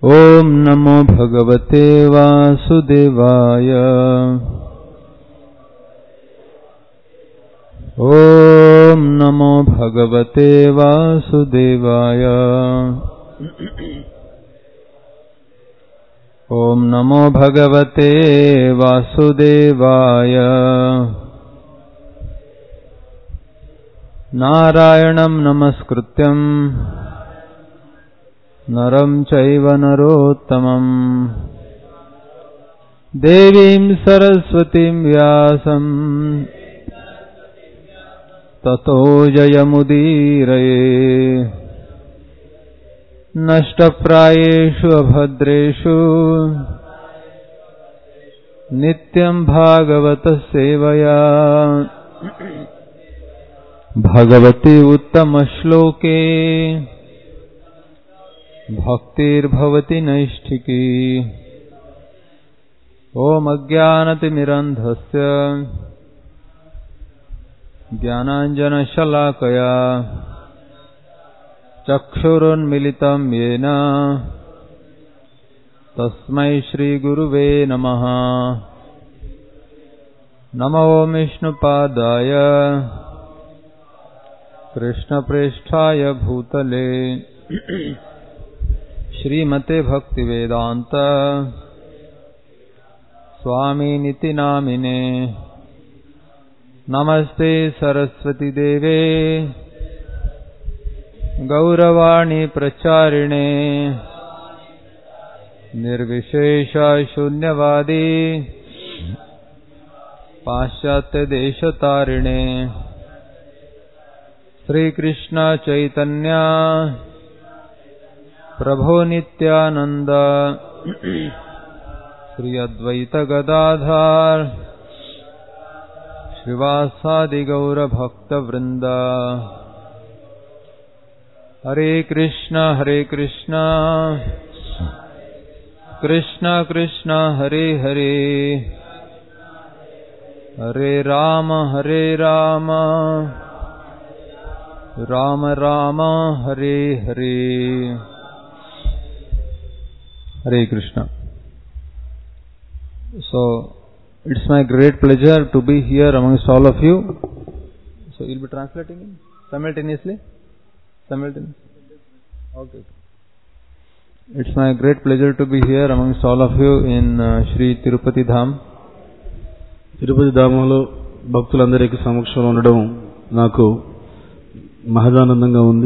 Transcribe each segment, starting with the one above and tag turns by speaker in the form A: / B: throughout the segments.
A: ॐ नमो भगवते वासुदेवाय ॐ नमो भगवते वासुदेवाय ॐ नमो भगवते वासुदेवाय नारायणं नमस्कृत्यम् नरं चैव नरोत्तमम् देवीं सरस्वतीं व्यासम् ततो जयमुदीरये नष्टप्रायेषु अभद्रेषु नित्यं भागवतः सेवया भगवति उत्तमश्लोके भक्तिर्भवति नैष्ठिकी ॐ ज्ञानाञ्जनशलाकया चक्षुरुन्मिलितं येन तस्मै श्रीगुरुवे नमः नमो विष्णुपादाय कृष्णप्रेष्ठाय भूतले श्रीमते भक्तिवेदान्त स्वामिनिति नामिने नमस्ते सरस्वतीदेवे गौरवाणी प्रचारिणे निर्विशेषशून्यवादी पाश्चात्यदेशतारिणे श्रीकृष्णचैतन्या प्रभो नित्यानन्द श्री अद्वैतगदाधार श्रीवासादिगौरभक्तवृन्द हरे कृष्ण हरे कृष्ण कृष्ण कृष्ण हरे हरे हरे राम हरे राम राम राम हरे हरे हरे Krishna so it's my great pleasure to be here amongst all of you so you'll be translating it simultaneously simultaneously okay it's my great pleasure to be here amongst all of you in uh, Sri Tirupati Dham
B: Tirupati ధామంలో భక్తులందరికీ సమక్షంలో ఉండడం నాకు మహదానందంగా ఉంది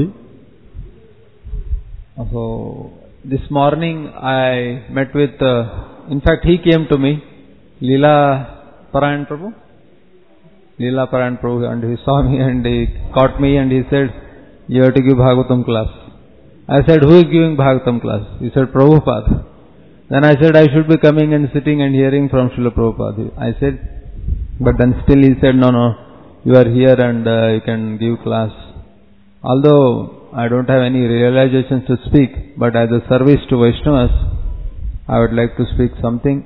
A: so this morning I met with uh, in fact he came to me Leela Parayan Prabhu Leela Parayan Prabhu and he saw me and he caught me and he said you have to give Bhagavatam class I said who is giving Bhagavatam class he said Prabhupada then I said I should be coming and sitting and hearing from Srila Prabhupada I said but then still he said no no you are here and uh, you can give class although I don't have any realizations to speak but as a service to Vaishnavas I would like to speak something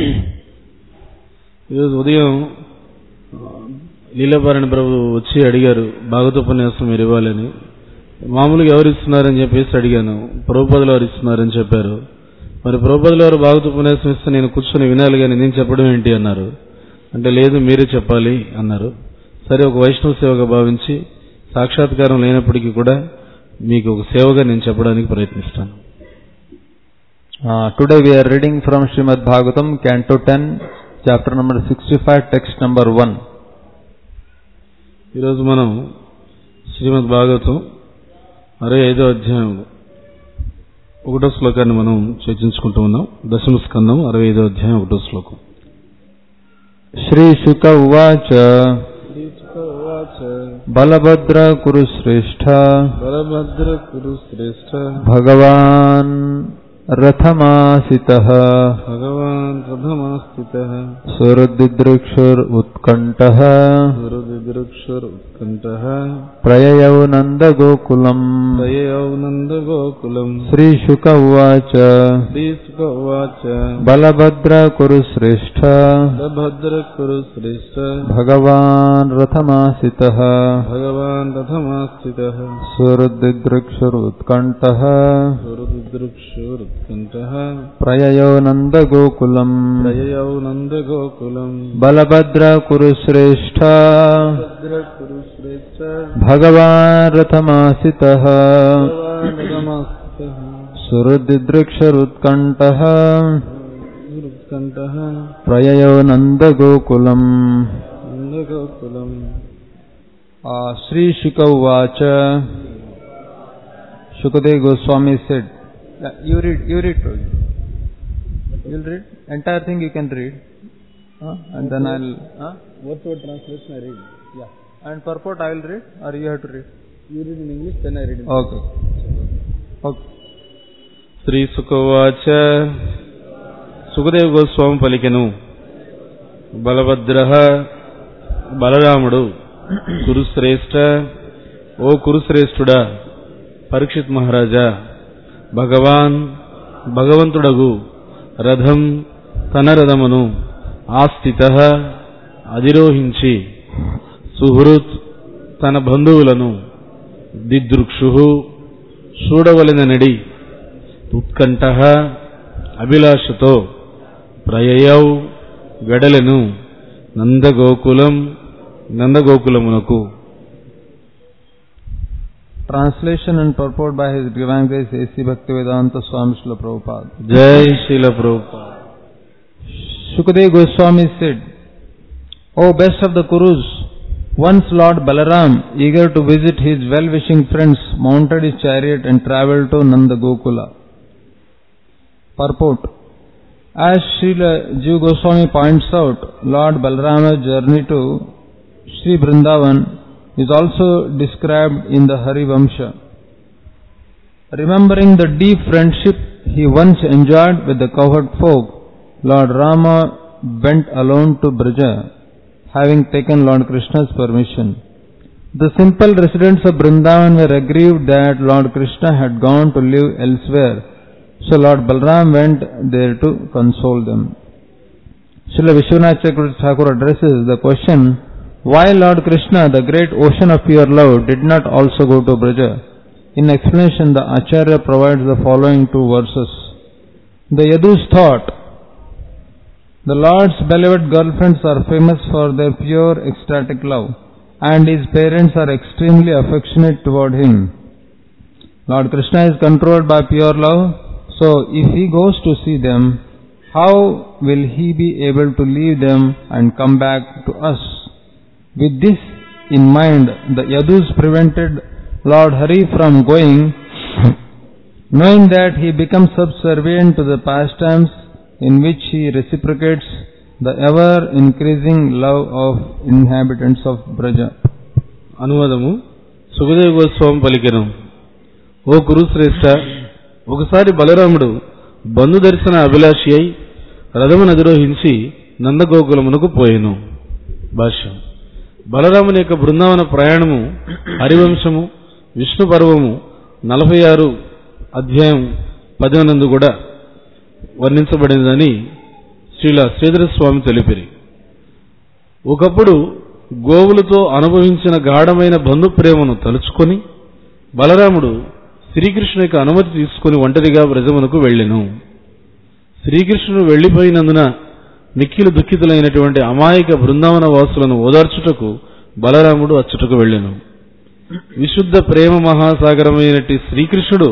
B: ఈరోజు ఉదయం లీలాపారాయణ ప్రభు వచ్చి అడిగారు భాగవతోపన్యాసం మీరు ఇవ్వాలని మామూలుగా ఎవరు ఇస్తున్నారని చెప్పేసి అడిగాను ప్రభుపదులు వారు ఇస్తున్నారని చెప్పారు మరి ప్రభుపదులు వారు భాగవతోపన్యాసం ఇస్తే నేను కూర్చొని వినాలి కానీ నేను చెప్పడం ఏంటి అన్నారు అంటే లేదు మీరే చెప్పాలి అన్నారు సరే ఒక వైష్ణవ సేవగా భావించి సాక్షాత్కారం లేనప్పటికీ కూడా మీకు ఒక సేవగా నేను చెప్పడానికి ప్రయత్నిస్తాను
A: uh, today we are reading from Srimad Bhagavatam canto 10 chapter number 65 text number 1
B: ఈరోజు మనం శ్రీమద్ భాగవతం అరవై ఐదో అధ్యాయం ఒకటో శ్లోకాన్ని మనం చర్చించుకుంటూ ఉన్నాం దశమ స్కందం అరవై ఐదో అధ్యాయం ఒకటో శ్లోకం
A: Shri Shuka Uvacha बलभद्र कुरु श्रेष्ठ
B: బలభద్ర కురు శ్రేష్ఠ
A: भगवान् रथमासितः
B: భగవాన్ రథమాస్థిత
A: सुहृदिदृक्षुर् उत्कण्ठः
B: గురుదిదృక్షుర్ ఉత్కంఠ
A: प्रययौ नन्दगोकुलम्
B: దయౌ నంద గోకులం
A: श्रीशुक उवाच
B: శ్రీసుక ఉవాచ
A: बलभद्र कुरु श्रेष्ठ
B: బలభద్ర కురు శ్రేష్ఠ
A: भगवान् रथमासितः
B: భగవాన్ రథమాస్థిత
A: सुहृदिदृक्षुर् उत्कण्ठः
B: గురుదిదృక్షుర్ కంఠః
A: प्रययौ नन्दगोकुलम्
B: ప్రయయౌ నందగోకులం
A: बलभद्र कुरु श्रेष्ठ
B: భద్రకురు శ్రేష్ఠ
A: भगवान् रथमासितः
B: భగవానగమాస్తః
A: सुहृदिदृक्षरुत्कण्ठः
B: కంఠః
A: प्रययौ नन्दगोकुलम्
B: నందగోకులం
A: Uh, Sri Shuka Uvacha Shukadev Goswami said, Yeah, you read, you read, Prabhu. You'll read? Entire thing you can read. Huh? And then I'll, huh?
B: Word word translation I read
A: yeah. And purport I will read or you have to read?
B: You read in English then I read
A: Okay. Okay.
B: Shri సుఖవాచ సుఖదేవ్ గోస్వామి పలికెను బలభద్ర బలరాముడు కురుశ్రేష్ఠ ఓ కురుశ్రేష్ఠుడా పరీక్షిత్ మహారాజా భగవాన్ భగవంతుడగు రథం తన రథమును ఆస్థిత అధిరోహించి సుహృత్ తన బంధువులను దిదృక్షు చూడవలెనడి ఉత్కంఠ అభిలాషతో ప్రయయౌ వెడలెను Nandagokulam నందగోకులమునకు
A: Translation and purport by His Divine Grace A.C. Bhaktivedanta Swami Srila Prabhupada.
B: జై శీల ప్రభుపా
A: Shukadev Goswami said, O best of the Kurus, once Lord Balaram, eager to visit his well-wishing friends, mounted his chariot and travelled to Nanda Gokula. Purport As Srila Jiva Goswami points out, Lord Balarama's journey to Sri Vrindavan is also described in the Hari Vamsha. Remembering the deep friendship he once enjoyed with the cowherd folk, Lord Rama went alone to Braja, having taken Lord Krishna's permission. The simple residents of Vrindavan were aggrieved that Lord Krishna had gone to live elsewhere, so Lord Balram went there to console them. Srila Vishwanath Chakravarti Thakur addresses the question, why Lord Krishna, the great ocean of pure love, did not also go to Braja? In explanation, the Acharya provides the following two verses. The Yadus thought, the Lord's beloved girlfriends are famous for their pure ecstatic love, and his parents are extremely affectionate toward him. Lord Krishna is controlled by pure love, so if he goes to see them, how will he be able to leave them and come back to us? With this in mind, the Yadus prevented Lord Hari from going, knowing that he becomes subservient to the pastimes in which he reciprocates the ever increasing love of inhabitants of Braja.
B: అనువాదము Sukhadeva Goswami పలికెను ఓ కురుశ్రేష్ఠ ఒకసారి బలరాముడు బంధు దర్శన అభిలాషి అయి రథమును అధిరోహించి నందగోకులమునకు పోయెను భాష్యం బలరాముని యొక్క బృందావన ప్రయాణము హరివంశము విష్ణు పర్వము నలభై ఆరు అధ్యాయం పదివనందు కూడా వర్ణించబడినదని శ్రీల శ్రీధర స్వామి తెలిపిరి ఒకప్పుడు గోవులతో అనుభవించిన గాఢమైన బంధు ప్రేమను తలుచుకొని బలరాముడు శ్రీకృష్ణు యొక్క అనుమతి తీసుకుని ఒంటరిగా వ్రజమునకు వెళ్ళెను శ్రీకృష్ణుడు వెళ్లిపోయినందున మిక్కిలు దుఃఖితులైనటువంటి అమాయక బృందావన వాసులను ఓదార్చుటకు బలరాముడు అచ్చుటకు వెళ్ళెను విశుద్ధ ప్రేమ మహాసాగరమైనటి శ్రీకృష్ణుడు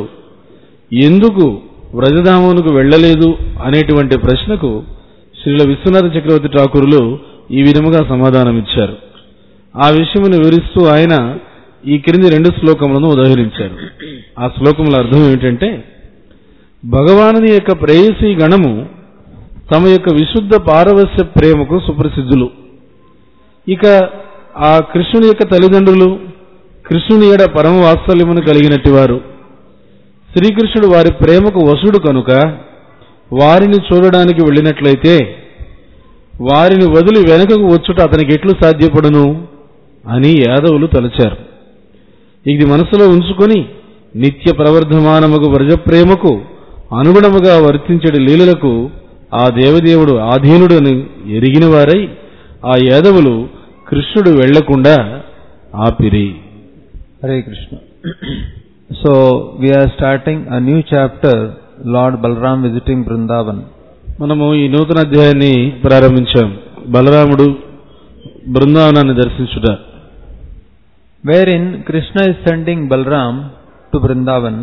B: ఎందుకు వ్రజధామమునకు వెళ్ళలేదు అనేటువంటి ప్రశ్నకు శ్రీల విశ్వనాథ చక్రవర్తి ఠాకూరులు ఈ విధముగా సమాధానమిచ్చారు ఆ విషయమును వివరిస్తూ ఆయన ఈ క్రింది రెండు శ్లోకములను ఉదహరించారు ఆ శ్లోకముల అర్థం ఏమిటంటే భగవానుని యొక్క ప్రేయసీ గణము తమ యొక్క విశుద్ధ పారవస్య ప్రేమకు సుప్రసిద్ధులు ఇక ఆ కృష్ణుని యొక్క తల్లిదండ్రులు కృష్ణుని ఎడ పరమ వాత్సల్యమును కలిగినట్టి వారు శ్రీకృష్ణుడు వారి ప్రేమకు వసుడు కనుక వారిని చూడడానికి వెళ్ళినట్లయితే వారిని వదిలి వెనుకకు వచ్చుట అతనికి ఎట్లు సాధ్యపడును అని యాదవులు తలచారు ఇది మనసులో ఉంచుకొని నిత్య ప్రవర్ధమానముగు వ్రజప్రేమకు అనుగుణముగా వర్తించడి లీలలకు ఆ దేవదేవుడు ఆధీనుడని ఎరిగిన వారై ఆ యాదవులు కృష్ణుడు వెళ్లకుండా ఆపిరి
A: Hare Krishna. so, we are starting a new chapter Lord Balram visiting Vrindavan.
B: మనము ఈ నూతన అధ్యాయాన్ని ప్రారంభించాం బలరాముడు బృందావనాన్ని దర్శించుట
A: Wherein Krishna is sending Balram to Vrindavan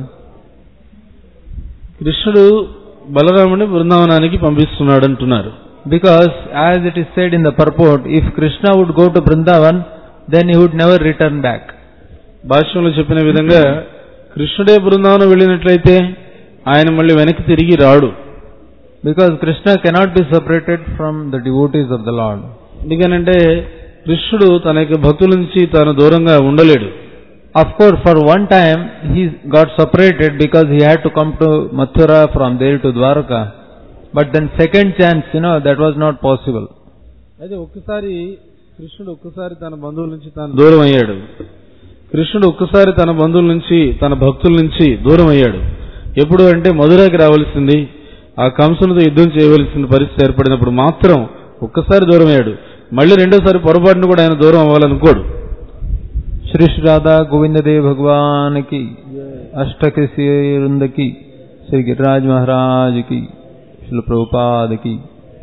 B: కృష్ణుడు బలరాముడిని బృందావనానికి పంపిస్తున్నాడు అంటున్నారు
A: because as it is said in the purport, if Krishna would go to Vrindavan, then he would never return back.
B: భాష్యంలో చెప్పిన విధంగా కృష్ణుడే బృందావనం వెళ్ళినట్లయితే ఆయన మళ్ళీ వెనక్కి తిరిగి రాడు
A: Because Krishna cannot be separated from the devotees of the Lord.
B: ఎందుకనంటే కృష్ణుడు తన యొక్క భక్తుల నుంచి తాను దూరంగా ఉండలేడు
A: Of course, for one time he got separated because he had to come to Mathura from there to Dwarka. But then second chance, you know, that was not possible.
B: అయితే ఒక్కసారి కృష్ణుడు ఒక్కసారి తన బంధువుల నుంచి తాను దూరం అయ్యాడు కృష్ణుడు ఒక్కసారి తన బంధువుల నుంచి తన భక్తుల నుంచి దూరం అయ్యాడు ఎప్పుడు అంటే మధురాకి రావాల్సింది ఆ కంసునితో యుద్ధం చేయవలసిన పరిస్థితి ఏర్పడినప్పుడు మాత్రం ఒక్కసారి దూరం అయ్యాడు మళ్ళీ రెండోసారి పొరపాటును కూడా ఆయన దూరం అవ్వాలనుకోడు
A: श्री श्री राधा गोविंद देव भगवान की अष्टक वृंद की श्री गिरिराज महाराज की श्री प्रभुपाद की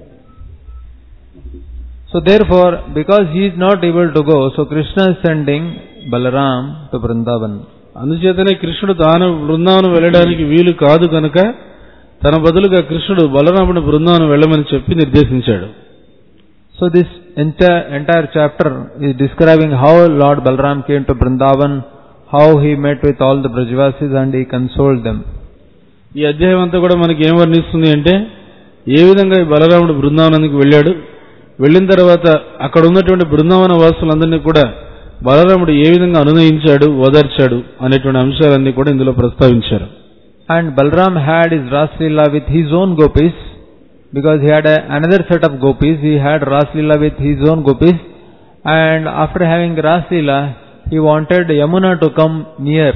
A: So therefore, because he is not able to go, so Krishna is sending Balaram to Vrindavan.
B: అందుచేతనే కృష్ణుడు తాను బృందావనం వెళ్ళడానికి వీలు కాదు కనుక తన బదులుగా కృష్ణుడు బలరాముడు బృందావనం వెళ్ళమని చెప్పి నిర్దేశించాడు
A: So this entire, entire chapter is describing how Lord Balaram came to Vrindavan, how he met with all the Brajvasis and he consoled them.
B: ఈ అధ్యాయం అంతా కూడా మనకి ఏం వర్ణిస్తుంది అంటే ఏ విధంగా ఈ బలరాముడు బృందావనానికి వెళ్ళాడు వెళ్ళిన తర్వాత అక్కడ ఉన్నటువంటి బృందావన వాసులందరినీ కూడా బలరాముడు ఏ విధంగా అనునయించాడు ఓదార్చాడు అనేటువంటి అంశాలన్నీ కూడా ఇందులో ప్రస్తావించారు
A: And Balram had his Ras Leela with his own gopis, because he had a, another set of gopis, he had Ras Leela with his own gopis, and after having Ras Leela, he wanted Yamuna to come near.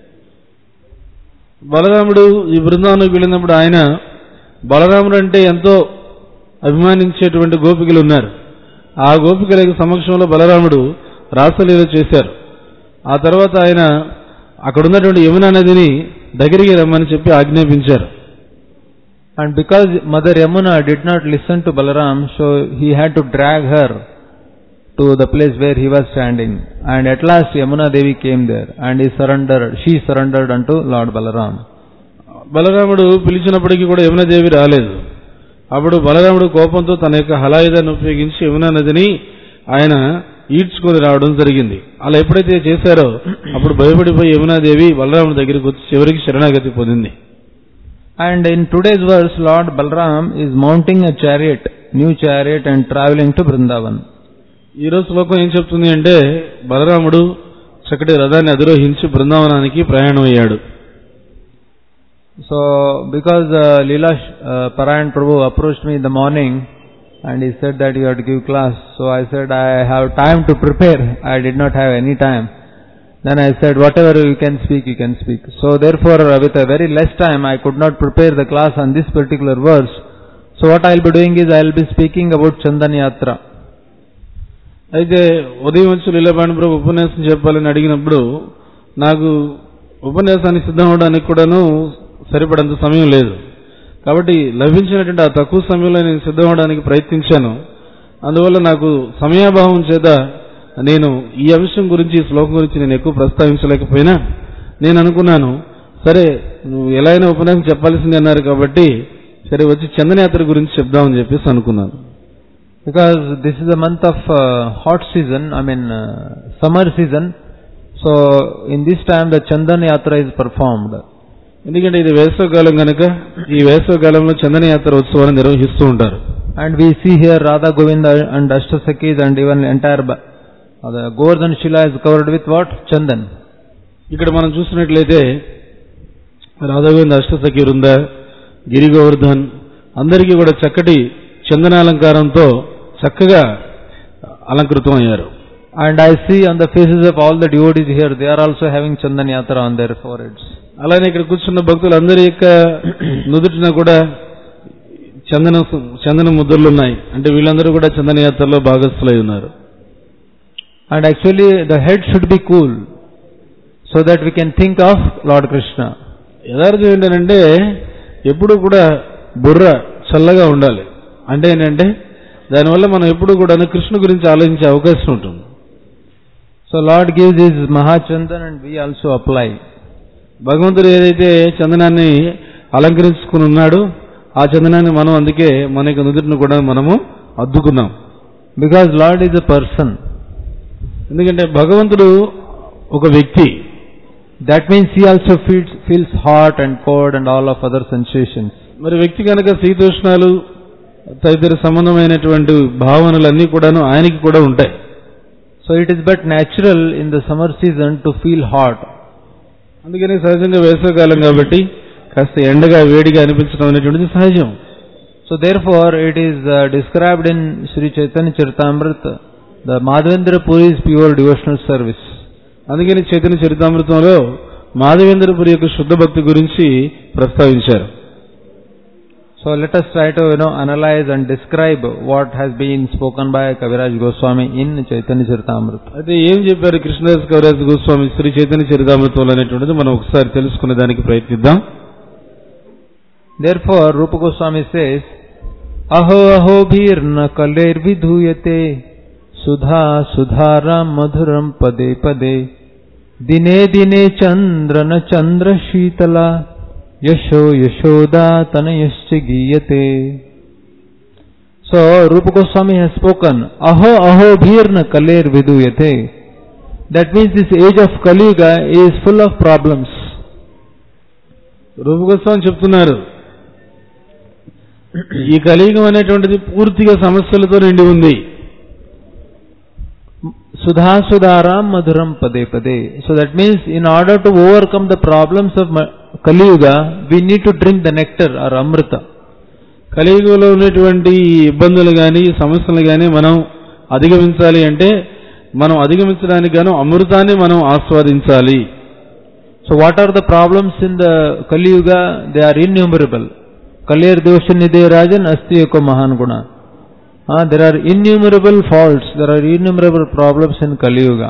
B: బలరాముడు ఈ బృందావనానికి వెళ్ళినప్పుడు ఆయన బలరాముడు అంటే ఎంతో అభిమానించేటువంటి గోపికలు ఉన్నారు ఆ గోపికల యొక్క సమక్షంలో బలరాముడు రాసలీల చేశారు ఆ తర్వాత ఆయన అక్కడ ఉన్నటువంటి యమునా నదిని దగ్గరికి రమ్మని చెప్పి ఆజ్ఞాపించారు
A: And because Mother Yamuna did not listen to Balaram, so he had to drag her to the place where he was standing. And at last Yamuna Devi came there and he surrendered, she surrendered unto Lord Balaram.
B: బలరాముడు పిలిచినప్పటికీ కూడా యమునాదేవి రాలేదు అప్పుడు బలరాముడు కోపంతో తన యొక్క హలాయుధాన్ని ఉపయోగించి యమునా నదిని ఆయన ఈడ్చుకొని రావడం జరిగింది అలా ఎప్పుడైతే చేశారో అప్పుడు భయపడిపోయి యమునాదేవి బలరాముడి దగ్గరికి వచ్చి చివరికి శరణాగతి పొందింది
A: And in today's verse, Lord Balram is mounting a chariot, new chariot and traveling to Vrindavan.
B: ఈ రోజు శ్లోకం ఏం చెప్తుంది అంటే బలరాముడు చక్కటి రథాన్ని అధిరోహించి బృందావనానికి ప్రయాణం అయ్యాడు
A: So, because uh, Leela uh, Parayan Prabhu approached me in the morning and he said that you have to give class, so I said I have time to prepare. I did not have any time. Then I said whatever you can speak, you can speak. So therefore, uh, with a very less time, I could not prepare the class on this particular verse. So what I will be doing is I will be speaking about Chandan Yatra.
B: అయితే ఉదయం వచ్చి లీలాబాణి ప్రభు ఉపన్యాసం చెప్పాలని అడిగినప్పుడు నాకు ఉపన్యాసానికి సిద్ధం అవడానికి కూడాను సరిపడంత సమయం లేదు కాబట్టి లభించినటువంటి ఆ తక్కువ సమయంలో నేను సిద్ధం అవడానికి ప్రయత్నించాను అందువల్ల నాకు సమయాభావం చేత నేను ఈ అంశం గురించి ఈ శ్లోకం గురించి నేను ఎక్కువ ప్రస్తావించలేకపోయినా నేను అనుకున్నాను సరే నువ్వు ఎలా అయినా ఉపన్యాసం చెప్పాల్సింది అన్నారు కాబట్టి సరే వచ్చి చందనయాత్ర గురించి చెప్దామని చెప్పేసి అనుకున్నాను
A: Because this is a month of uh, hot season, I mean uh, summer season. So in this time the Chandan Yatra is performed.
B: ఎందుకంటే ఇది వేసవకాలం కనుక ఈ వేసవకాలంలో చందనయాత్ర ఉత్సవాన్ని నిర్వహిస్తూ ఉంటారు
A: And we see here Radha Govinda and Ashtasakis and even entire ba- uh, the Govardhan Shila is covered with what? Chandan.
B: ఇక్కడ మనం చూసినట్లయితే రాధాగోవింద అష్టసఖి వృంద గిరి గోవర్ధన్ అందరికీ కూడా చక్కటి చందనాలంకారంతో చక్కగా అలంకృతం అయ్యారు
A: And I see on the faces of all the devotees here, they are also having Chandan Yatra on their foreheads.
B: అలానే ఇక్కడ కూర్చున్న భక్తులందరి యొక్క నుదుటిన కూడా చందన చందన ముద్రలు ఉన్నాయి అంటే వీళ్ళందరూ కూడా చందన యాత్రలో భాగస్థులై ఉన్నారు
A: And actually the head should be cool so that we can think of Lord Krishna.
B: యథార్థం ఏంటంటే ఎప్పుడు కూడా బుర్ర చల్లగా ఉండాలి అంటే ఏంటంటే దానివల్ల మనం ఎప్పుడు కూడా కృష్ణ గురించి ఆలోచించే అవకాశం ఉంటుంది
A: So Lord gives his Mahachandan and we also apply.
B: భగవంతుడు ఏదైతే చందనాన్ని అలంకరించుకుని ఉన్నాడో ఆ చందనాన్ని మనం అందుకే మన యొక్క నుదుటిని కూడా మనము అద్దుకున్నాం
A: Because Lord is a person.
B: ఎందుకంటే భగవంతుడు ఒక వ్యక్తి
A: That means he also feels, feels hot and cold and all of other sensations.
B: మరి వ్యక్తి కనుక శీతోష్ణాలు తదితర సంబంధమైనటువంటి భావనలన్నీ కూడాను ఆయనకి కూడా ఉంటాయి
A: So it is but natural in the summer season to feel hot.
B: అందుకని సహజంగా వేసవకాలం కాబట్టి కాస్త ఎండగా వేడిగా అనిపించడం అనేటువంటిది సహజం
A: So therefore it is uh, described in Sri Chaitanya Charitamrita, the Madhavendra Puri's pure devotional service.
B: అందుకని చైతన్య చరితామృతంలో మాధవేంద్రపురి యొక్క శుద్ధ భక్తి గురించి ప్రస్తావించారు
A: So let us try to you know analyze and describe what has been spoken by Kaviraj Goswami in Chaitanya Charitamrita.
B: అయితే ఏం చెప్పారు కృష్ణదాస్ కవిరాజ్ గోస్వామి శ్రీ చైతన్య చరితామృతంలో అనేటువంటిది మనం ఒకసారి తెలుసుకునే దానికి ప్రయత్నిద్దాం
A: Therefore Rupa Goswami says, Aho aho bhirna kaler vidhuyate sudha sudharam madhuram pade pade dine dine chandrana chandra shitala yasho yashoda tanayascha giyate So Rupa Goswami has spoken, Aho aho bhirna kaler vidhuyate That means this age of Kali Yuga is full of problems.
B: రూప గోస్వామి చెప్తున్నారు ఈ కలియుగం అనేటువంటిది పూర్తిగా సమస్యలతో నిండి ఉంది
A: Sudha Sudaram Madhuram Pade Pade. So that means in order to overcome the problems of Ma- Kali Yuga, we need to drink the nectar or Amrita.
B: కలియుగంలో ఉన్నటువంటి ఈ ఇబ్బందులు కానీ సమస్యలు కానీ మనం అధిగమించాలి అంటే మనం అధిగమించడానికి గాను అమృతాన్ని మనం ఆస్వాదించాలి
A: So what are the problems in the Kali Yuga? They are innumerable. Kalir Dosha Nidhe Rajan Asti Yoko Mahan Guna. Ah, there are innumerable faults, there are innumerable problems in Kali Yuga.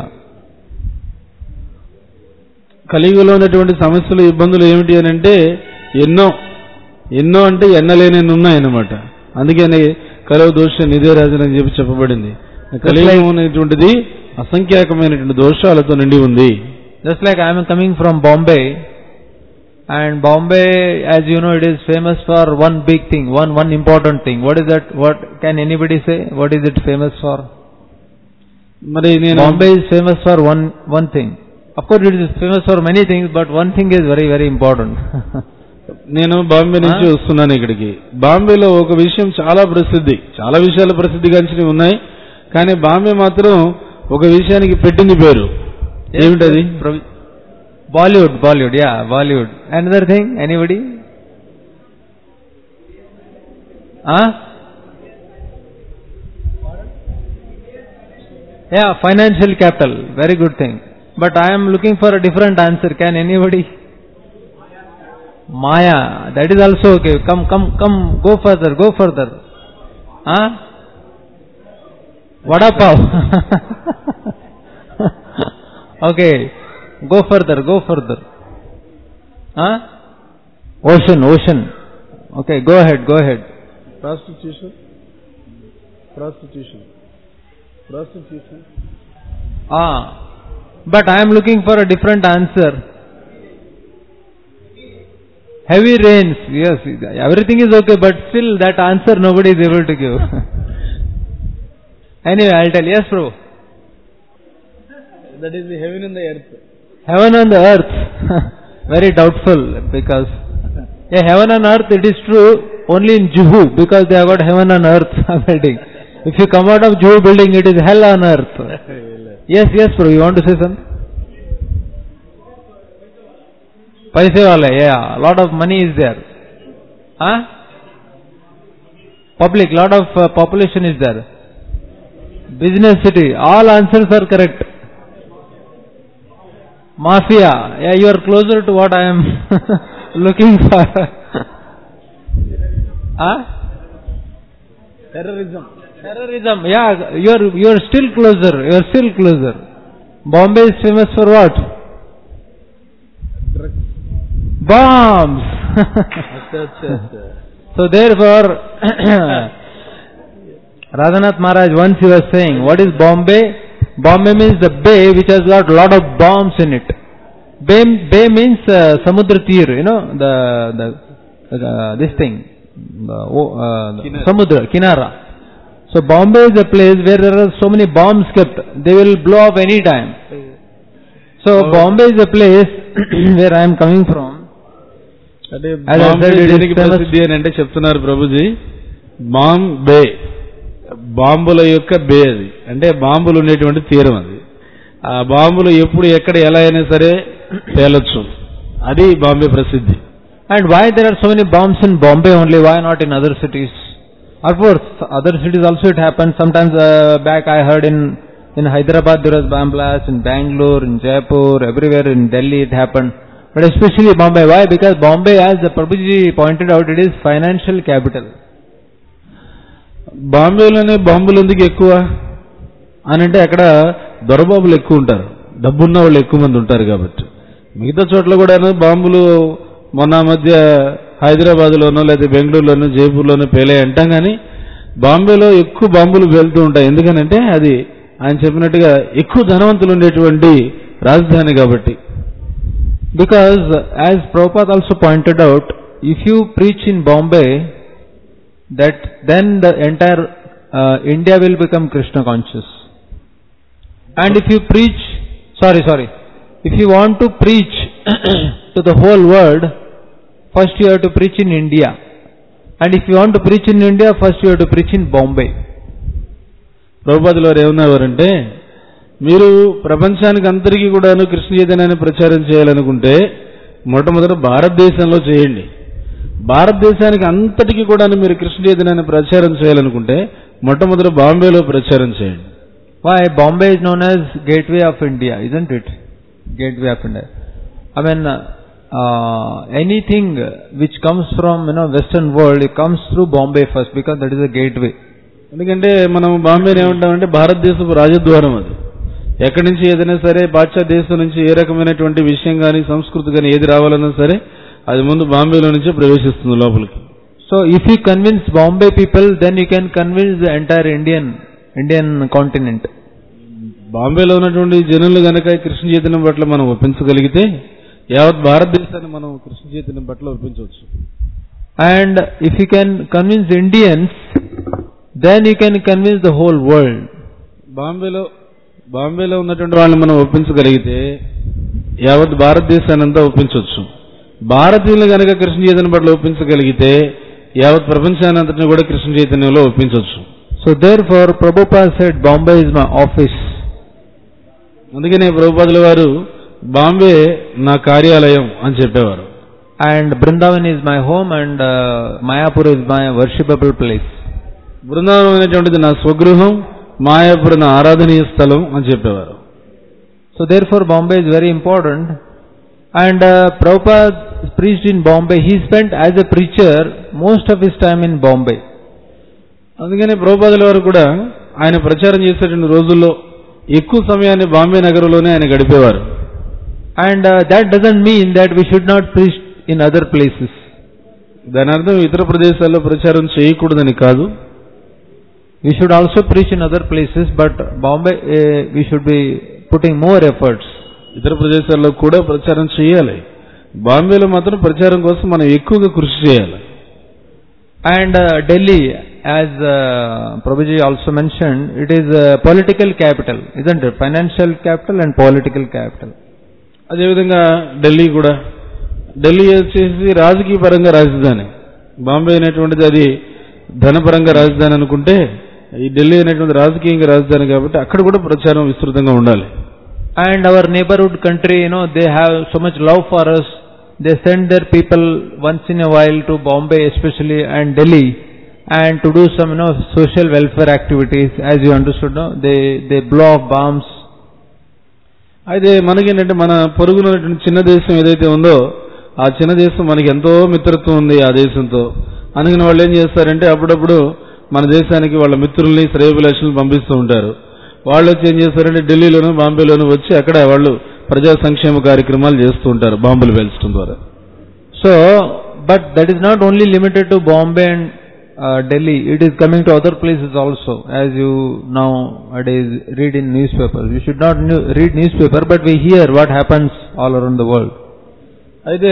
B: కలియుగంలో ఉన్నటువంటి సమస్యలు ఇబ్బందులు ఏమిటి అని అంటే ఎన్నో ఎన్నో అంటే ఎన్నలేని ఉన్నాయన్నమాట అందుకని కలవ దోష నిధిరాజన్ అని చెప్పి చెప్పబడింది కలియుగం అనేటువంటిది అసంఖ్యాకమైనటువంటి దోషాలతో నిండి ఉంది
A: Just like I am coming from Bombay, and Bombay, as you know, it is famous for one big thing, one one important thing. What is that? What can anybody say? What is it famous for?
B: మరి నేను
A: Bombay is famous for one one thing. Of course, it is famous for many things, but one thing is very very important.
B: నేను బాంబే నుంచి వస్తున్నాను ఇక్కడికి బాంబేలో ఒక విషయం చాలా ప్రసిద్ధి చాలా విషయాలు ప్రసిద్ధిగాంచినవి ఉన్నాయి కానీ బాంబే మాత్రం ఒక విషయానికి పెట్టింది పేరు ఏమిటది
A: Pro- Bollywood, Bollywood, yeah, Bollywood. Another thing, anybody? Huh? Yeah, financial capital, very good thing. But I am looking for a different answer. Can anybody? Maya, that is also okay. Come, come, come, go further, go further. Huh? Vada pav. okay, go further, go further. Huh? Ocean, ocean. Okay, go ahead, go ahead.
B: Prostitution prostitution prostitution
A: Ah, but I am looking for a different answer. Heavy rains, yes, everything is okay, but still that answer nobody is able to give. anyway, I'll tell. Yes, bro.
B: That is the heaven in the earth
A: Heaven and the earth, very doubtful because yeah, heaven and earth, it is true only in Juhu because they have got heaven and earth building. If you come out of Juhu building, it is hell on earth. Yes, yes, bro. You want to say something? Paise wale, yeah. Lot of money is there. Huh? Public, lot of uh, population is there. Business city, all answers are correct. Mafia, yeah, you are closer to what I am looking for. huh?
B: Terrorism
A: Terrorism, yeah, you are you are still closer. You are still closer. Bombay is famous for what? Bombs. So therefore, Radhanath Maharaj once he was saying, what is Bombay? Bombay means the bay which has got lot of bombs in it. Bay, bay means uh, Samudra Tir, you know, the, the, uh, this thing, the, oh, uh, the
B: Kinara.
A: Samudra, Kinara. So Bombay is a place where there are so many bombs kept, they will blow up any time. So
B: Oh.
A: Bombay is a place where I am coming from.
B: అంటే
A: As I
B: Bombay
A: said, it is
B: దేనికి
A: famous-
B: ప్రసిద్ధి అని అంటే చెప్తున్నారు ప్రభుజీ బాంబే బాంబుల యొక్క బే అది అంటే బాంబులు ఉండేటువంటి తీరం అది ఆ బాంబులు ఎప్పుడు ఎక్కడ ఎలా అయినా సరే పేలొచ్చు అది బాంబే ప్రసిద్ధి
A: And why there are so many bombs in Bombay only? Why not in other cities? Of course, other cities also it happens. Sometimes uh, back I heard in in Hyderabad there was bomb blast, in Bangalore, in Jaipur, everywhere in Delhi it happened. But especially Bombay. Why? Because Bombay, as the Prabhuji pointed out, it is financial capital.
B: బాంబేలోనే బాంబులు ఎందుకు ఎక్కువ అని అంటే అక్కడ దొరబాబులు ఎక్కువ ఉంటారు డబ్బున్న వాళ్ళు ఎక్కువ మంది ఉంటారు కాబట్టి మిగతా చోట్ల కూడా బాంబులు మొన్న మధ్య హైదరాబాద్లోనో లేదా బెంగళూరులోనో జైపూర్లోనో పేలే అంటాం కానీ బాంబేలో ఎక్కువ బాంబులు పేలుతూ ఉంటాయి ఎందుకనంటే అది ఆయన చెప్పినట్టుగా ఎక్కువ ధనవంతులు ఉండేటువంటి రాజధాని కాబట్టి
A: Because as Prabhupada also pointed out, if you preach in Bombay, that then the entire uh, India will become Krishna conscious. And if you preach, sorry, sorry, if you want to preach to the whole world, first you have to preach in India. And if you want to preach in India, first you have to preach in Bombay.
B: ప్రభుపాదులు వారు ఏమన్నారంటే మీరు ప్రపంచానికి అందరికీ కూడాను కృష్ణ చైతన్యాన్ని ప్రచారం చేయాలనుకుంటే మొట్టమొదట భారతదేశంలో చేయండి భారతదేశానికి అంతటికి కూడాను మీరు కృష్ణ చైతన్యాన్ని ప్రచారం చేయాలనుకుంటే మొట్టమొదట బాంబేలో ప్రచారం చేయండి
A: Why? Bombay is known as gateway of India, isn't it? Gateway of India. I mean, uh, uh, anything which comes from, you know, western world, it comes through Bombay first because that is a gateway.
B: ఎందుకంటే మనం బాంబేని ఏమంటామంటే భారతదేశపు రాజద్వారం అది ఎక్కడి నుంచి ఏదైనా సరే పాశ్చాత్య దేశం నుంచి ఏ రకమైనటువంటి విషయం కానీ సంస్కృతి కానీ ఏది రావాలన్నా సరే అది ముందు బాంబేలో నుంచే ప్రవేశిస్తుంది లోపలికి
A: So if you convince Bombay people, then you can convince the entire Indian, Indian continent.
B: బాంబేలో ఉన్నటువంటి జనులు గనక కృష్ణ చైతన్యం పట్ల మనం ఒప్పించగలిగితే యావత్ భారతదేశాన్ని మనం కృష్ణ చైతన్యం పట్ల ఒప్పించవచ్చు
A: And if you can convince Indians, then you can convince the whole world.
B: బాంబేలో బాంబేలో ఉన్నటువంటి వాళ్ళని మనం ఒప్పించగలిగితే యావత్ భారతదేశాన్ని అంతా ఒప్పించవచ్చు భారతీయులు గనక కృష్ణ చైతన్యం పట్ల ఒప్పించగలిగితే యావత్ ప్రపంచాన్ని అంతటిని కూడా కృష్ణ చైతన్యంలో ఒప్పించవచ్చు
A: So therefore, Prabhupada said, Bombay is my office.
B: అందుకనే ప్రభుపాదుల వారు బాంబే నా కార్యాలయం అని చెప్పేవారు
A: And Brindavan is my home and uh, Mayapur is my worshipable place.
B: Brindavanam అనేటువంటిది నా స్వగృహం మాయాపుర నా ఆరాధనీయ స్థలం అని చెప్పేవారు
A: So therefore Bombay is very important. And uh, Prabhupada preached in Bombay. He spent as a preacher most of his time in Bombay.
B: అందుకని ప్రభుపాదుల వారు కూడా ఆయన ప్రచారం చేసేటువంటి రోజుల్లో ఎక్కువ సమయాన్ని బాంబే నగరంలోనే ఆయన గడిపేవారు
A: And uh, that doesn't mean that we should not preach in other places.
B: దాని అర్థం ఇతర ప్రదేశాల్లో ప్రచారం చేయకూడదని కాదు
A: We should also preach in other places, but Bombay uh, we should be putting more efforts.
B: ఇతర ప్రదేశాల్లో కూడా ప్రచారం చేయాలి బాంబేలో మాత్రం ప్రచారం కోసం మనం ఎక్కువగా కృషి చేయాలి
A: And uh, Delhi, as uh, Prabhuji also mentioned, it is a political capital, isn't it? Financial capital and political capital.
B: అదేవిధంగా ఢిల్లీ కూడా ఢిల్లీ వచ్చేసి రాజకీయ పరంగా రాజధాని బాంబే అనేటువంటిది అది ధనపరంగా రాజధాని అనుకుంటే ఈ ఢిల్లీ అనేటువంటి రాజకీయంగా రాజధాని కాబట్టి అక్కడ కూడా ప్రచారం విస్తృతంగా ఉండాలి
A: And our neighborhood country, you know, they have so much love for us. They send their people once in a while to Bombay especially and Delhi and to do some, you know, social welfare activities. As you understood, no? They, they blow off bombs.
B: అయితే మనకేంటంటే మన పొరుగునటువంటి చిన్న దేశం ఏదైతే ఉందో ఆ చిన్న దేశం మనకి ఎంతో మిత్రత్వం ఉంది ఆ దేశంతో అందుకని వాళ్ళు ఏం చేస్తారంటే అప్పుడప్పుడు మన దేశానికి వాళ్ళ మిత్రుల్ని శ్రేయభిలాషులను పంపిస్తూ ఉంటారు వాళ్ళు వచ్చి ఏం చేస్తారంటే ఢిల్లీలోను బాంబేలోను వచ్చి అక్కడ వాళ్ళు ప్రజా సంక్షేమ కార్యక్రమాలు చేస్తూ ఉంటారు బాంబులు పేల్చడం ద్వారా
A: So, but that is not only limited to Bombay and uh, Delhi. It is coming to other places also, as you nowadays read in newspapers. You should not new, read newspaper, but we hear what happens all around the world.
B: అయితే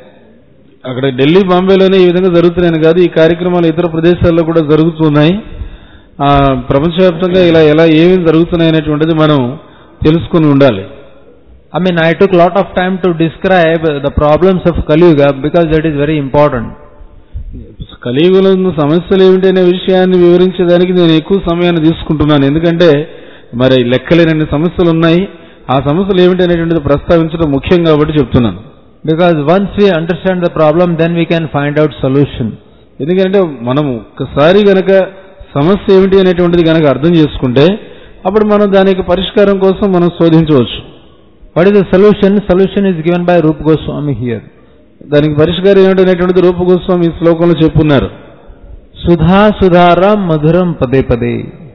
B: అక్కడ ఢిల్లీ బాంబేలోనే ఈ విధంగా జరుగుతున్నాయని కాదు ఈ కార్యక్రమాలు ఇతర ప్రదేశాల్లో కూడా జరుగుతున్నాయి ఆ, ప్రపంచవ్యాప్తంగా ఇలా ఎలా ఏమేమి జరుగుతున్నాయి అనేటువంటిది మనం తెలుసుకుని ఉండాలి
A: I mean, I took lot of time to describe the problems of Kali Yuga because that is very important.
B: కలియుగంలో ఉన్న సమస్యలు ఏమిటి అనే విషయాన్ని వివరించేదానికి నేను ఎక్కువ సమయాన్ని తీసుకుంటున్నాను ఎందుకంటే మరి లెక్కలేనన్ని సమస్యలు ఉన్నాయి ఆ సమస్యలు ఏమిటి అనేటువంటిది ప్రస్తావించడం ముఖ్యం కాబట్టి చెప్తున్నాను
A: Because once we understand the problem, then we can find out solution.
B: ఎందుకంటే మనం ఒక్కసారి గనక సమస్య ఏమిటి అనేటువంటిది గనక అర్థం చేసుకుంటే అప్పుడు మనం దాని యొక్క పరిష్కారం కోసం మనం శోధించవచ్చు
A: What is the solution? Solution is given by Rupa Goswami here.
B: దానికి పరిష్కారం ఏమిటి అనేటువంటిది రూపగోస్వామి ఈ శ్లోకంలో చెప్పున్నారు
A: Sudha Sudhara Madhuram Pade Pade.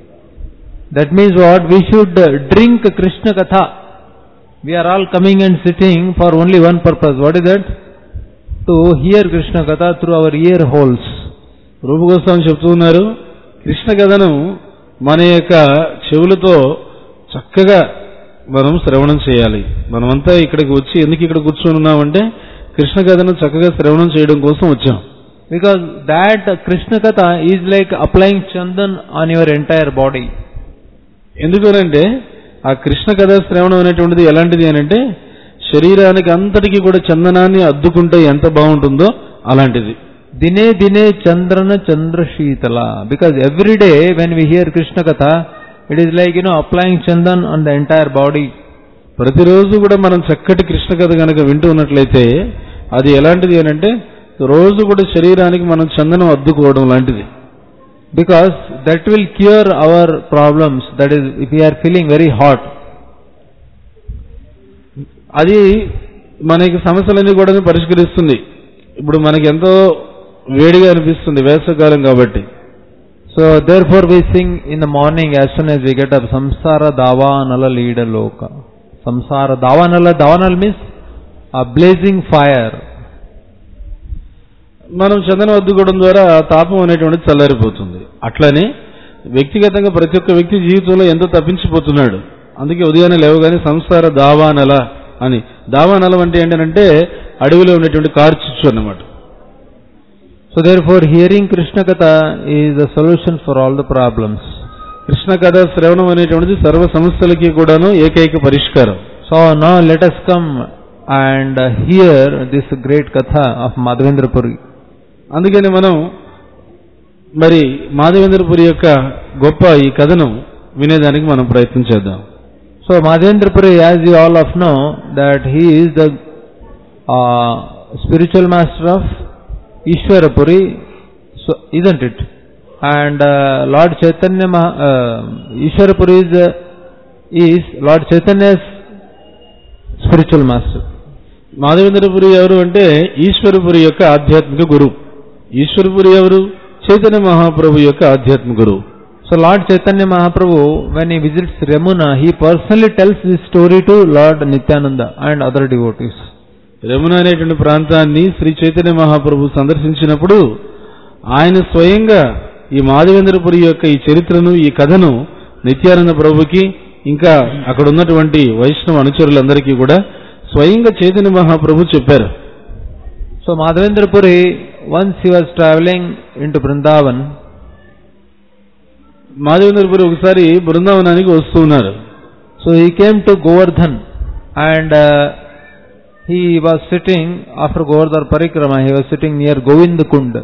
A: That means what? We should uh, drink Krishna Katha. We are all coming and sitting for only one purpose. What is that? To hear Krishna Katha through our ear holes.
B: Rupa Goswami చెప్తూ ఉన్నారు కృష్ణ కథను మన యొక్క చెవులతో చక్కగా మనం శ్రవణం చేయాలి మనమంతా ఇక్కడికి వచ్చి ఎందుకు ఇక్కడ కూర్చొని ఉన్నామంటే కృష్ణ కథను చక్కగా శ్రవణం చేయడం కోసం వచ్చాం
A: Because that uh, Krishna Katha is like applying chandan on your entire body.
B: ఎందుకనంటే ఆ కృష్ణ కథ శ్రవణం అనేటువంటిది ఎలాంటిది అని అంటే శరీరానికి అంతటికి కూడా చందనాన్ని అద్దుకుంటే ఎంత బాగుంటుందో అలాంటిది
A: Dine Dine Chandrana Chandra Sheetala. Because every day when we hear Krishna Katha, it is like, you know, applying chandan on the entire body.
B: ప్రతిరోజు కూడా మనం చక్కటి కృష్ణ కథ కనుక వింటూ ఉన్నట్లయితే అది ఎలాంటిది అని అంటే రోజు కూడా శరీరానికి మనం చందనం అద్దుకోవడం లాంటిది
A: Because that will cure our problems. That is, if we are feeling very hot.
B: అది మనకి సమస్యలన్నీ కూడా పరిష్కరిస్తుంది ఇప్పుడు మనకి ఎంతో వేడిగా అనిపిస్తుంది వేసవకాలం కాబట్టి
A: So therefore we sing in the morning as soon as we get up, Samsara Davanala Leader Loka. Samsara Davanala, Davanala means a blazing fire.
B: మనం చందనం అద్దుకోవడం ద్వారా ఆ తాపం అనేటువంటిది చల్లారిపోతుంది అట్లనే వ్యక్తిగతంగా ప్రతి ఒక్క వ్యక్తి జీవితంలో ఎంతో తప్పించిపోతున్నాడు అందుకే ఉదయాన్నే లేవగానే సంసార దావానల అని దావానలం అంటే ఏంటంటే అడవిలో ఉన్నటువంటి కార్చిచ్చు అన్నమాట
A: So therefore hearing Krishna Katha is the solution for all the problems.
B: Krishna కథ శ్రవణం అనేటువంటిది సర్వ సమస్యలకి కూడాను ఏకైక పరిష్కారం
A: So now let us come and uh, hear this great Katha of Madhavendra Puri.
B: అందుకని మనం మరి మాధవేంద్రపురి యొక్క గొప్ప ఈ కథను వినేదానికి మనం ప్రయత్నం చేద్దాం
A: So Madhavendra Puri, as you all of know, that he is the uh, spiritual master of Ishwara Puri, so isn't it? And uh, Lord Chaitanya, Maha- uh, Ishwara Puri is, uh, is Lord Chaitanya's spiritual master.
B: Madhavendra Puri ఎవరు అంటే ఈశ్వరపురి యొక్క ఆధ్యాత్మిక గురువు ఈశ్వరపురి ఎవరు చైతన్య మహాప్రభు యొక్క ఆధ్యాత్మిక గురువు
A: So Lord Chaitanya Mahaprabhu, when he visits Ramuna, he personally tells this story to Lord Nityananda and other devotees.
B: Ramana అనేటువంటి ప్రాంతాన్ని శ్రీ చైతన్య మహాప్రభు సందర్శించినప్పుడు ఆయన స్వయంగా ఈ మాధవేంద్రపురి యొక్క ఈ చరిత్రను ఈ కథను నిత్యానంద ప్రభుకి ఇంకా అక్కడ ఉన్నటువంటి వైష్ణవ అనుచరులందరికీ కూడా స్వయంగా చైతన్య మహాప్రభు చెప్పారు
A: So Madhavendra Puri, once he was traveling into Vrindavan,
B: Madhavendra Puri ఒకసారి బృందావనానికి వస్తూ ఉన్నారు
A: so he came to Govardhan and uh, he was sitting after Govardhan Parikrama, he was sitting near Govind Kund.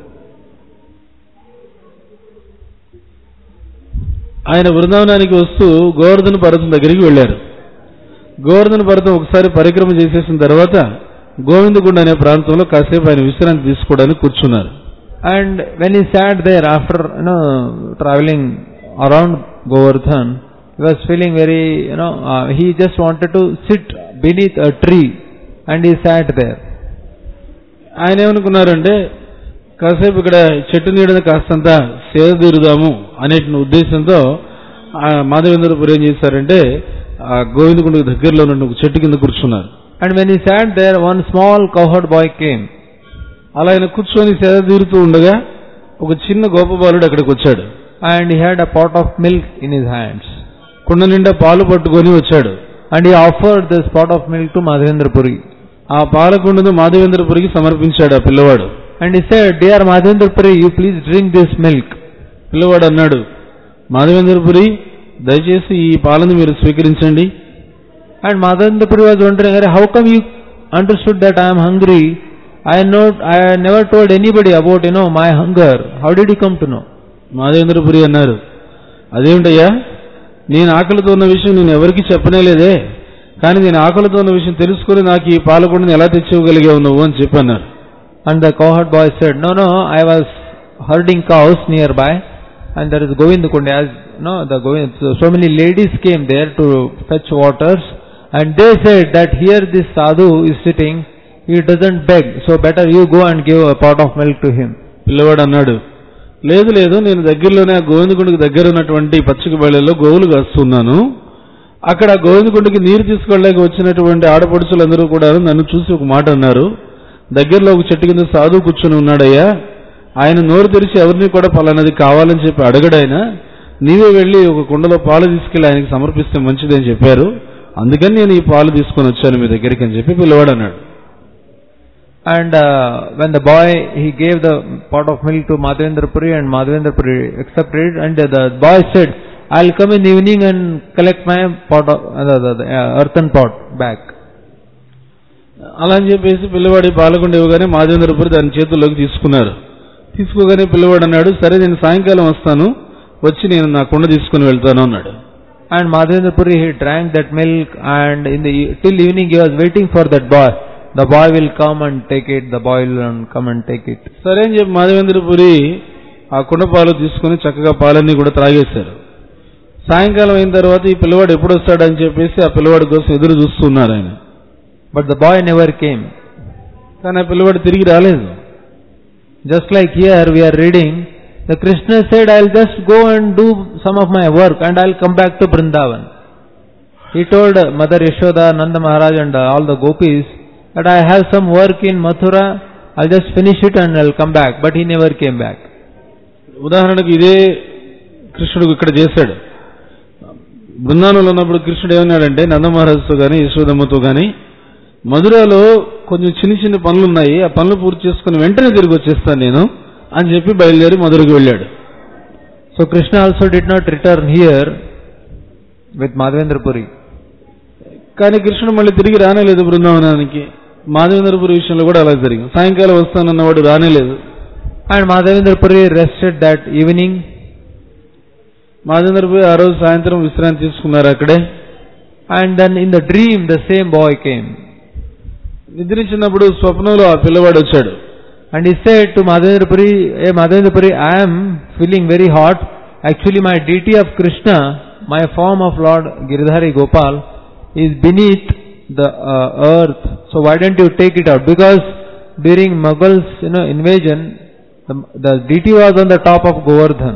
B: ఆయన బృందావనానికి వస్తూ గోవర్ధన పర్వతం దగ్గరికి వెళ్ళారు గోవర్ధన పర్వతం ఒకసారి పరిక్రమ చేసేసిన తర్వాత గోవిందగుండ అనే ప్రాంతంలో కాసేపు ఆయన విశ్రాంతి తీసుకోవడానికి కూర్చున్నారు
A: And when he sat there after, you know, traveling around Govardhan, he was feeling very, you know, uh, he just wanted to sit beneath a tree and he sat there.
B: ఆయన ఏమనుకున్నారంటే కాసేపు ఇక్కడ చెట్టు నీడని కాస్తంత సేద తీరుదాము అనే ఉద్దేశంతో ఆ మాధవేంద్రపురి ఏం చేశారంటే ఆ గోవిందగుండకు దగ్గరలో ఉన్న ఒక చెట్టు కింద కూర్చున్నారు
A: And when he sat there, one small cowherd boy came.
B: అలా ఆయన కూర్చొని సేద తీరుతూ ఉండగా ఒక చిన్న గోప బాలుడు అక్కడికి వచ్చాడు
A: and he had a pot of milk in his hands.
B: కుండ నిండా పాలు పట్టుకొని వచ్చాడు
A: And he offered this pot of milk to Madhavendra Puri.
B: ఆ పాలకుండను మాధవేంద్రపురికి సమర్పించాడు ఆ పిల్లవాడు
A: And he said, Dear Madhavendra Puri, you please drink this milk.
B: పిల్లవాడు అన్నాడు మాధవేంద్రపురి దయచేసి ఈ పాలను మీరు స్వీకరించండి
A: And Madhavendra Puri was wondering, "Arey, how come you understood that I am hungry? I know, I never told anybody about, you know, my hunger. How did you come to know?
B: Madhavendra Puri అన్నారు అదేమిటయ్యా నేను ఆకలితో ఉన్న విషయం నేను ఎవరికి చెప్పనే లేదే కానీ నేను ఆకలితో ఉన్న విషయం తెలుసుకుని నాకు ఈ పాలకుండని ఎలా తెచ్చివ్వగలిగావు నువ్వు అని చెప్పి అన్నారు
A: And the cowherd boy said, No, no, I was herding cows nearby, and there is Govind Kundi. As no, the Govind, so, so many ladies came there to fetch waters, and they said that here this sadhu is sitting, he doesn't beg, so better you go and give a pot of milk to him.
B: పిల్లవాడు అన్నాడు లేదు లేదు నేను దగ్గరలోనే ఆ గోవిందగుండికి దగ్గర ఉన్నటువంటి పచ్చిక బయళ్ళలో గోవులు కాస్తున్నాను అక్కడ ఆ గోవిందగుండికి నీరు తీసుకెళ్ళలేక వచ్చినటువంటి ఆడపడుచులందరూ కూడా నన్ను చూసి ఒక మాట అన్నారు దగ్గరలో ఒక చెట్టు కింద సాధువు కూర్చొని ఉన్నాడయ్యా ఆయన నోరు తెరిచి ఎవరిని కూడా పలానది కావాలని చెప్పి అడగడాయన నీవే వెళ్ళి ఒక కుండలో పాలు తీసుకెళ్లి ఆయనకి సమర్పిస్తే మంచిది అని చెప్పారు అందుకని నేను ఈ పాలు తీసుకొని వచ్చాను మీ దగ్గరికి అని చెప్పి పిల్లవాడు అన్నాడు
A: And uh, when the boy, he gave the pot of milk to Madhavendra Puri and Madhavendra Puri accepted it and the boy said, I'll come in the evening and collect my pot of, uh, the, the, the uh, earthen pot back.
B: అలా అని చెప్పేసి పిల్లవాడి పాలకుండా ఇవ్వగానే మాధవేంద్రపురి దాని చేతుల్లోకి తీసుకున్నారు తీసుకోగానే పిల్లవాడు అన్నాడు సరే నేను సాయంకాలం వస్తాను వచ్చి నేను నా కుండ తీసుకుని వెళ్తాను అన్నాడు
A: And Madhavendra Puri, he drank that milk and in the, e- till evening he was waiting for that boy. The boy will come and take it, the boy will come and take it.
B: సరే అని చెప్పి మాధవేంద్రపురి ఆ కుండ పాలు తీసుకుని చక్కగా పాలన్నీ కూడా త్రాగేశారు సాయంకాలం అయిన తర్వాత ఈ పిల్లవాడు ఎప్పుడు వస్తాడని చెప్పేసి ఆ పిల్లవాడి కోసం ఎదురు చూస్తున్నారు ఆయన
A: But the boy never came.
B: కానీ ఆ పిల్లవాడు తిరిగి రాలేదు
A: Just like here we are reading, the Krishna said, I'll just go and do some of my work and I'll come back to Vrindavan. He told uh, Mother Yashoda, Nanda Maharaj and uh, all the gopis that I have some work in Mathura, I'll just finish it and I'll come back. But he never came back.
B: ఉదాహరణకు ఇదే కృష్ణుడు ఇక్కడ చేశాడు బృందావనంలో ఉన్నప్పుడు కృష్ణుడు ఏమన్నాడంటే నందమహారాజుతో కానీ యశోదమ్మతో కానీ మధురలో కొంచెం చిన్న చిన్న పనులు ఉన్నాయి ఆ పనులు పూర్తి చేసుకుని వెంటనే తిరిగి వచ్చేస్తాను నేను అని చెప్పి బయలుదేరి మధురకు వెళ్ళాడు
A: So Krishna also did not return here with Madhavendra Puri.
B: కానీ కృష్ణుడు మళ్ళీ తిరిగి రానేలేదు బృందావనానికి మాధవేంద్రపురి విషయంలో కూడా అలా జరిగింది సాయంకాలం వస్తానన్నవాడు రానేలేదు
A: And Madhavendra Puri rested that evening
B: Madhavendra Puri ఆ రోజు సాయంత్రం విశ్రాంతి తీసుకున్నారు అక్కడే
A: and then in the dream the same boy came.
B: నిద్రించినప్పుడు స్వప్నంలో ఆ పిల్లవాడు వచ్చాడు
A: And he said to Madhavendra Puri, Hey Madhavendra Puri, I am feeling very hot. Actually my deity of Krishna, my form of Lord Giridhari Gopal is beneath the uh, earth. So why don't you take it out? Because during Mughals, you know, invasion, the, the deity was on the top of Govardhan.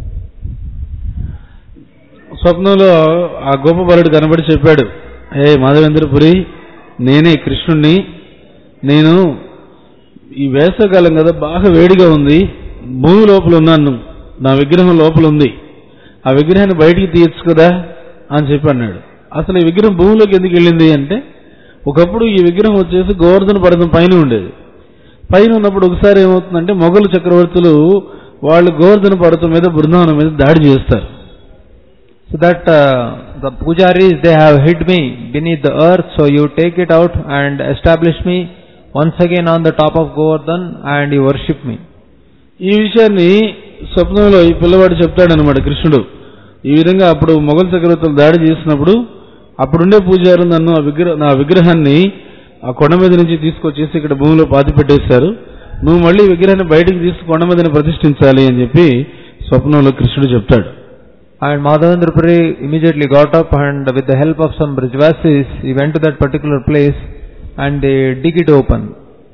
B: స్వప్నంలో ఆ గొప్ప బలుడు కనబడి చెప్పాడు ఏ మాధవేంద్రపురి నేనే కృష్ణుణ్ణి నేను ఈ వేసవకాలం కదా బాగా వేడిగా ఉంది భూమి లోపల ఉన్నాను నా విగ్రహం లోపల ఉంది ఆ విగ్రహాన్ని బయటికి తీయచ్చు కదా అని చెప్పి అన్నాడు అసలు ఈ విగ్రహం భూమిలోకి ఎందుకు వెళ్ళింది అంటే ఒకప్పుడు ఈ విగ్రహం వచ్చేసి గోవర్ధన పర్వతం పైన ఉండేది పైన ఉన్నప్పుడు ఒకసారి ఏమవుతుందంటే మొఘలు చక్రవర్తులు వాళ్ళు గోవర్ధన పర్వతం మీద బృందావనం మీద దాడి చేస్తారు
A: So that uh, the pujaris, they have hid me beneath the earth, so you take it out and establish me once again on the top of Govardhan and you worship me.
B: ఈ విషయాన్ని స్వప్నంలో ఈ పిల్లవాడు చెప్తాడనమాట కృష్ణుడు ఈ విధంగా అప్పుడు మొఘల్ చక్రవర్తులు దాడి చేసినప్పుడు అప్పుడుండే పూజారు నన్ను ఆ విగ్రహ నా విగ్రహాన్ని ఆ కొండ మీద నుంచి తీసుకొచ్చేసి ఇక్కడ భూమిలో పాతి పెట్టేశారు నువ్వు మళ్ళీ ఈ విగ్రహాన్ని బయటికి తీసి కొండ మీదనే ప్రతిష్ఠించాలి అని చెప్పి స్వప్నంలో కృష్ణుడు చెప్తాడు
A: And Madhavendra Puri immediately got up and with the help of some Brijvasis, he went to that particular place and they dig it open.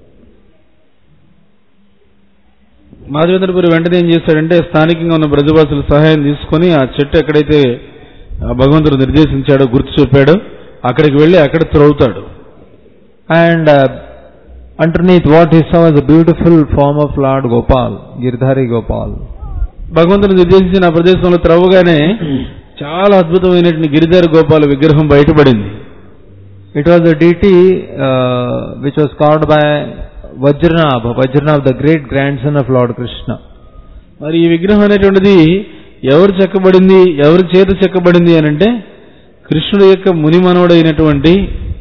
B: Madhavendra Puri వెంటనే ఏం చేశాడంటే స్థానికంగా ఉన్న బ్రజవాసుల సహాయం తీసుకొని ఆ చెట్టు ఎక్కడైతే ఆ భగవంతుడు నిర్దేశించాడో గుర్తు చెప్పాడో అక్కడికి వెళ్ళి అక్కడ త్రవ్వుతాడు
A: And uh, underneath what he saw was a beautiful form of Lord Gopal, Girdhari Gopal.
B: భగవంతుని నిర్దేశించిన ఆ ప్రదేశంలో త్రవ్వగానే చాలా అద్భుతమైనటువంటి గిరిధర గోపాల విగ్రహం బయటపడింది
A: It was a deity uh, which was carved by Vajranabha, Vajranabha, the great grandson of Lord Krishna.
B: మరి ఈ విగ్రహం అనేటువంటిది ఎవరు చెక్కబడింది ఎవరి చేత చెక్కబడింది అని అంటే కృష్ణుడు యొక్క ముని మనవడైనటువంటి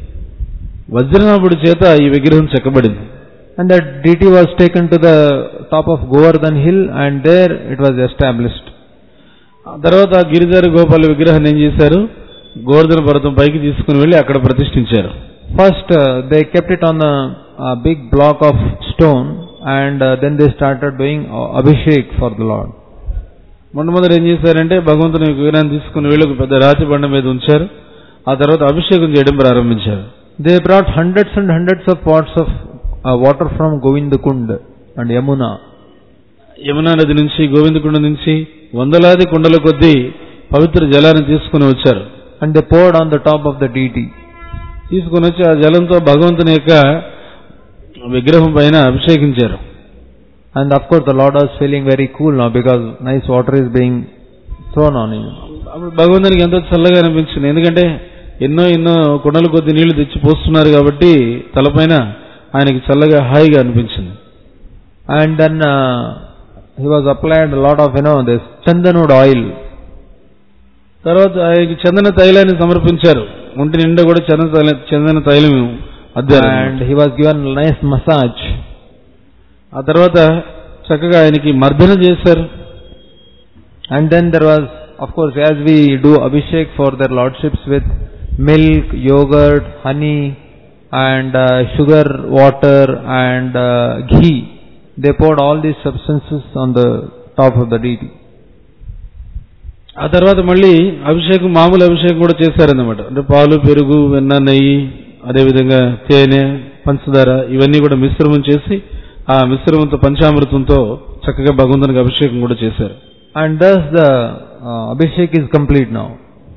B: వజ్రనాభుడి చేత ఈ విగ్రహం చెక్కబడింది
A: And that deity was taken to the top of Govardhan hill and there it was established.
B: ఆ తర్వాత ఆ గిరిధర గోపాల విగ్రహాన్ని ఏం చేశారు గోవర్ధన పర్వతం పైకి తీసుకుని వెళ్ళి అక్కడ ప్రతిష్ఠించారు
A: First uh, they kept it on a, a big block of stone and uh, then they started doing uh, abhishek for the Lord.
B: మొట్టమొదటి ఏం చేశారంటే భగవంతుని యొక్క విగ్రహాన్ని తీసుకుని వెళ్ళి ఒక పెద్ద రాతి బండ మీద ఉంచారు ఆ తర్వాత అభిషేకం చేయడం ప్రారంభించారు
A: They brought hundreds and hundreds of pots of uh, water from Govindakund and Yamuna.
B: Yamuna నది నుంచి గోవిందకుండ నుంచి వందలాది కుండల కొద్దీ పవిత్ర జలాన్ని తీసుకుని వచ్చారు
A: and they poured on the top of the deity.
B: తీసుకుని వచ్చి ఆ జలంతో భగవంతుని యొక్క విగ్రహం పైన అభిషేకించారు
A: And of course the Lord was feeling very cool now because nice water is being thrown on him.
B: అప్పుడు భగవంతునికి ఎంతో చల్లగా అనిపించింది ఎందుకంటే ఎన్నో ఎన్నో కుండల కొద్ది నీళ్లు తెచ్చి పోస్తున్నారు కాబట్టి తలపైన ఆయనకి చల్లగా హాయిగా అనిపించింది
A: And then uh, he was applied a lot of, you know, this chandanwood oil.
B: తర్వాత ఆయనకి చందన తైలాన్ని సమర్పించారు ఒంటి నిండా కూడా చందన తైల చందన తైలం అద్దారు
A: And he was given nice massage.
B: ఆ తర్వాత చక్కగా ఆయనకి మర్దన చేశారు
A: And then there was, of course, as we do abhishek for their lordships with milk, yogurt, honey, and uh, sugar, water, and uh, ghee. They poured all these substances on the top of the deity.
B: ఆ తర్వాత మళ్ళీ అభిషేకం మామూలు అభిషేకం కూడా చేశారన్నమాట అంటే పాలు పెరుగు వెన్న నెయ్యి అదేవిధంగా తేనె పంచదార ఇవన్నీ కూడా మిశ్రమం చేసి ఆ మిశ్రమంతో పంచామృతంతో చక్కగా భగవంతునికి అభిషేకం కూడా చేశారు
A: And thus the uh, abhishek is complete now.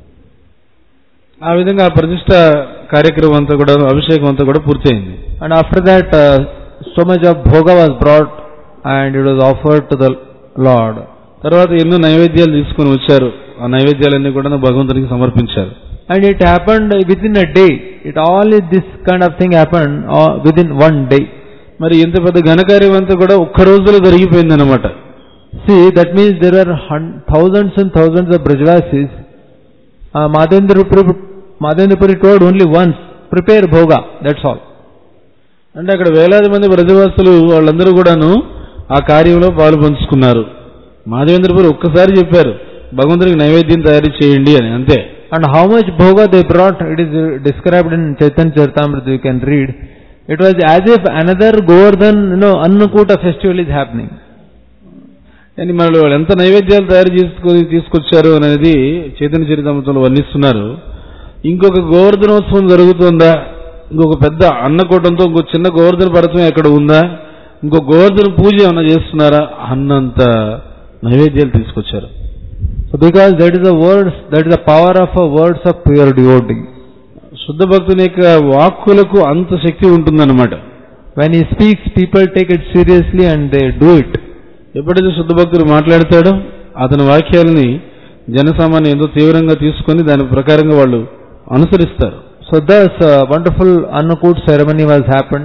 B: ఆ విధంగా ఆ ప్రతిష్ట కార్యక్రమం అంతా కూడా అభిషేకం అంతా కూడా పూర్తయింది
A: And after that, uh, so much of bhoga was brought and it was offered to the Lord.
B: తర్వాత ఎన్నో నైవేద్యాలు తీసుకుని వచ్చారు ఆ నైవేద్యాలన్నీ కూడా భగవంతునికి సమర్పించారు
A: And it happened within a day. It all is this kind of thing happened uh, within one day.
B: మరి ఇంత పెద్ద ఘనకార్యం అంతా కూడా ఒక్క రోజులో జరిగిపోయింది అనమాట
A: See, that means there are hun- thousands and thousands of Brajavasis. Uh, Madhendrapuri Madhendrapuri told only once, prepare bhoga, that's all.
B: అంటే అక్కడ వేలాది మంది బ్రజవాసులు వాళ్ళందరూ కూడాను ఆ కార్యంలో పాలు పంచుకున్నారు మాధవేంద్రపురి ఒక్కసారి చెప్పారు భగవంతునికి నైవేద్యం తయారు చేయండి అని అంతే
A: And how much bhoga they brought, it is uh, described in Chaitanya Charitamrita, you can read. It was as if another Govardhan, you know, Annakuta festival is happening.
B: కానీ మరి వాళ్ళు ఎంత నైవేద్యాలు తయారు చేసుకొని తీసుకొచ్చారు అనేది చైతన్య చరితామృతంలో వర్ణిస్తున్నారు ఇంకొక గోవర్ధనోత్సవం జరుగుతుందా ఇంకొక పెద్ద అన్నకూటంతో ఇంకో చిన్న గోవర్ధన పర్వతం ఎక్కడ ఉందా ఇంకో గోవర్ధన పూజ ఏమైనా చేస్తున్నారా అన్నంత నైవేద్యాలు తీసుకొచ్చారు
A: So because that is the words, that is the power of a words of pure devotee.
B: శుద్ధ భక్తుని యొక్క వాక్కులకు అంత శక్తి ఉంటుందన్నమాట
A: When he speaks, people take it seriously and they do it.
B: ఎప్పుడైతే శుద్ధ భక్తుడు మాట్లాడతాడో అతని వాక్యాలని జనసామాన్యం ఎంతో తీవ్రంగా తీసుకొని దాని ప్రకారంగా వాళ్ళు అనుసరిస్తారు
A: So thus a wonderful Annakut ceremony was happened.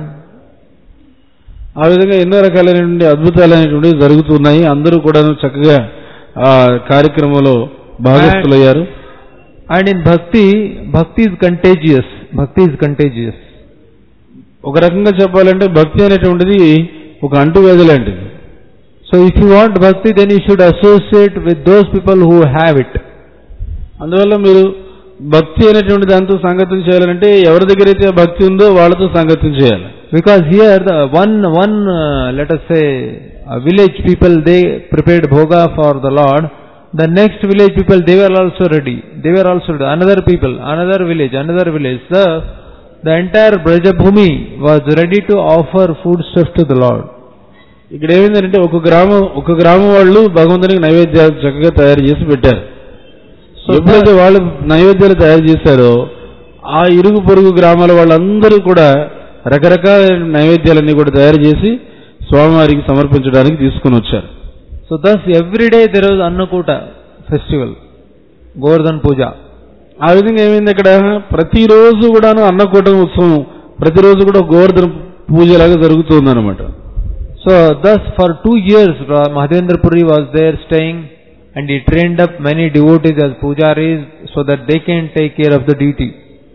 B: ఆ విధంగా ఎన్నో రకాలైనటువంటి అద్భుతాలైనటువంటివి జరుగుతున్నాయి అందరూ కూడా చక్కగా ఆ కార్యక్రమంలో భాగస్థులయ్యారు
A: And in bhakti, bhakti is contagious. Bhakti is contagious.
B: ఒక రకంగా చెప్పాలంటే భక్తి అనేటువంటిది ఒక అంటువ్యాధి లాంటిది
A: So if you want bhakti, then you should associate with those people who have it.
B: అందువల్ల మీరు భక్తి అనేటువంటి దాంతో సంగతం చేయాలంటే ఎవరి దగ్గర అయితే భక్తి ఉందో వాళ్ళతో సంగతం చేయాలి
A: Because here the one, one, uh, let us say, uh, village people, they prepared bhoga for the Lord. The next village people, they were also ready. They were also ready. Another people, another village, another village. The, the entire Brajabhumi was ready to offer foodstuffs to the Lord.
B: ఇక్కడ ఏమైందంటే ఒక గ్రామం ఒక గ్రామం వాళ్ళు భగవంతునికి నైవేద్యాలు చక్కగా తయారు చేసి పెట్టారు
A: So
B: ఎప్పుడైతే వాళ్ళు నైవేద్యాలు తయారు చేశారో ఆ ఇరుగు పొరుగు గ్రామాల వాళ్ళందరూ కూడా రకరకాల నైవేద్యాలన్నీ కూడా తయారు చేసి స్వామివారికి సమర్పించడానికి తీసుకుని వచ్చారు
A: So thus every day there was Annakuta festival, Govardhan Puja.
B: ఆ విధంగా ఏమైంది అక్కడ ప్రతిరోజు కూడాను అన్నకూటం ఉత్సవం ప్రతిరోజు కూడా గోవర్ధన పూజలాగా జరుగుతుంది అనమాట
A: So thus for two years Ra- Mahavendra Puri was there staying and he trained up many devotees as pujaris so that they can take care of the deity.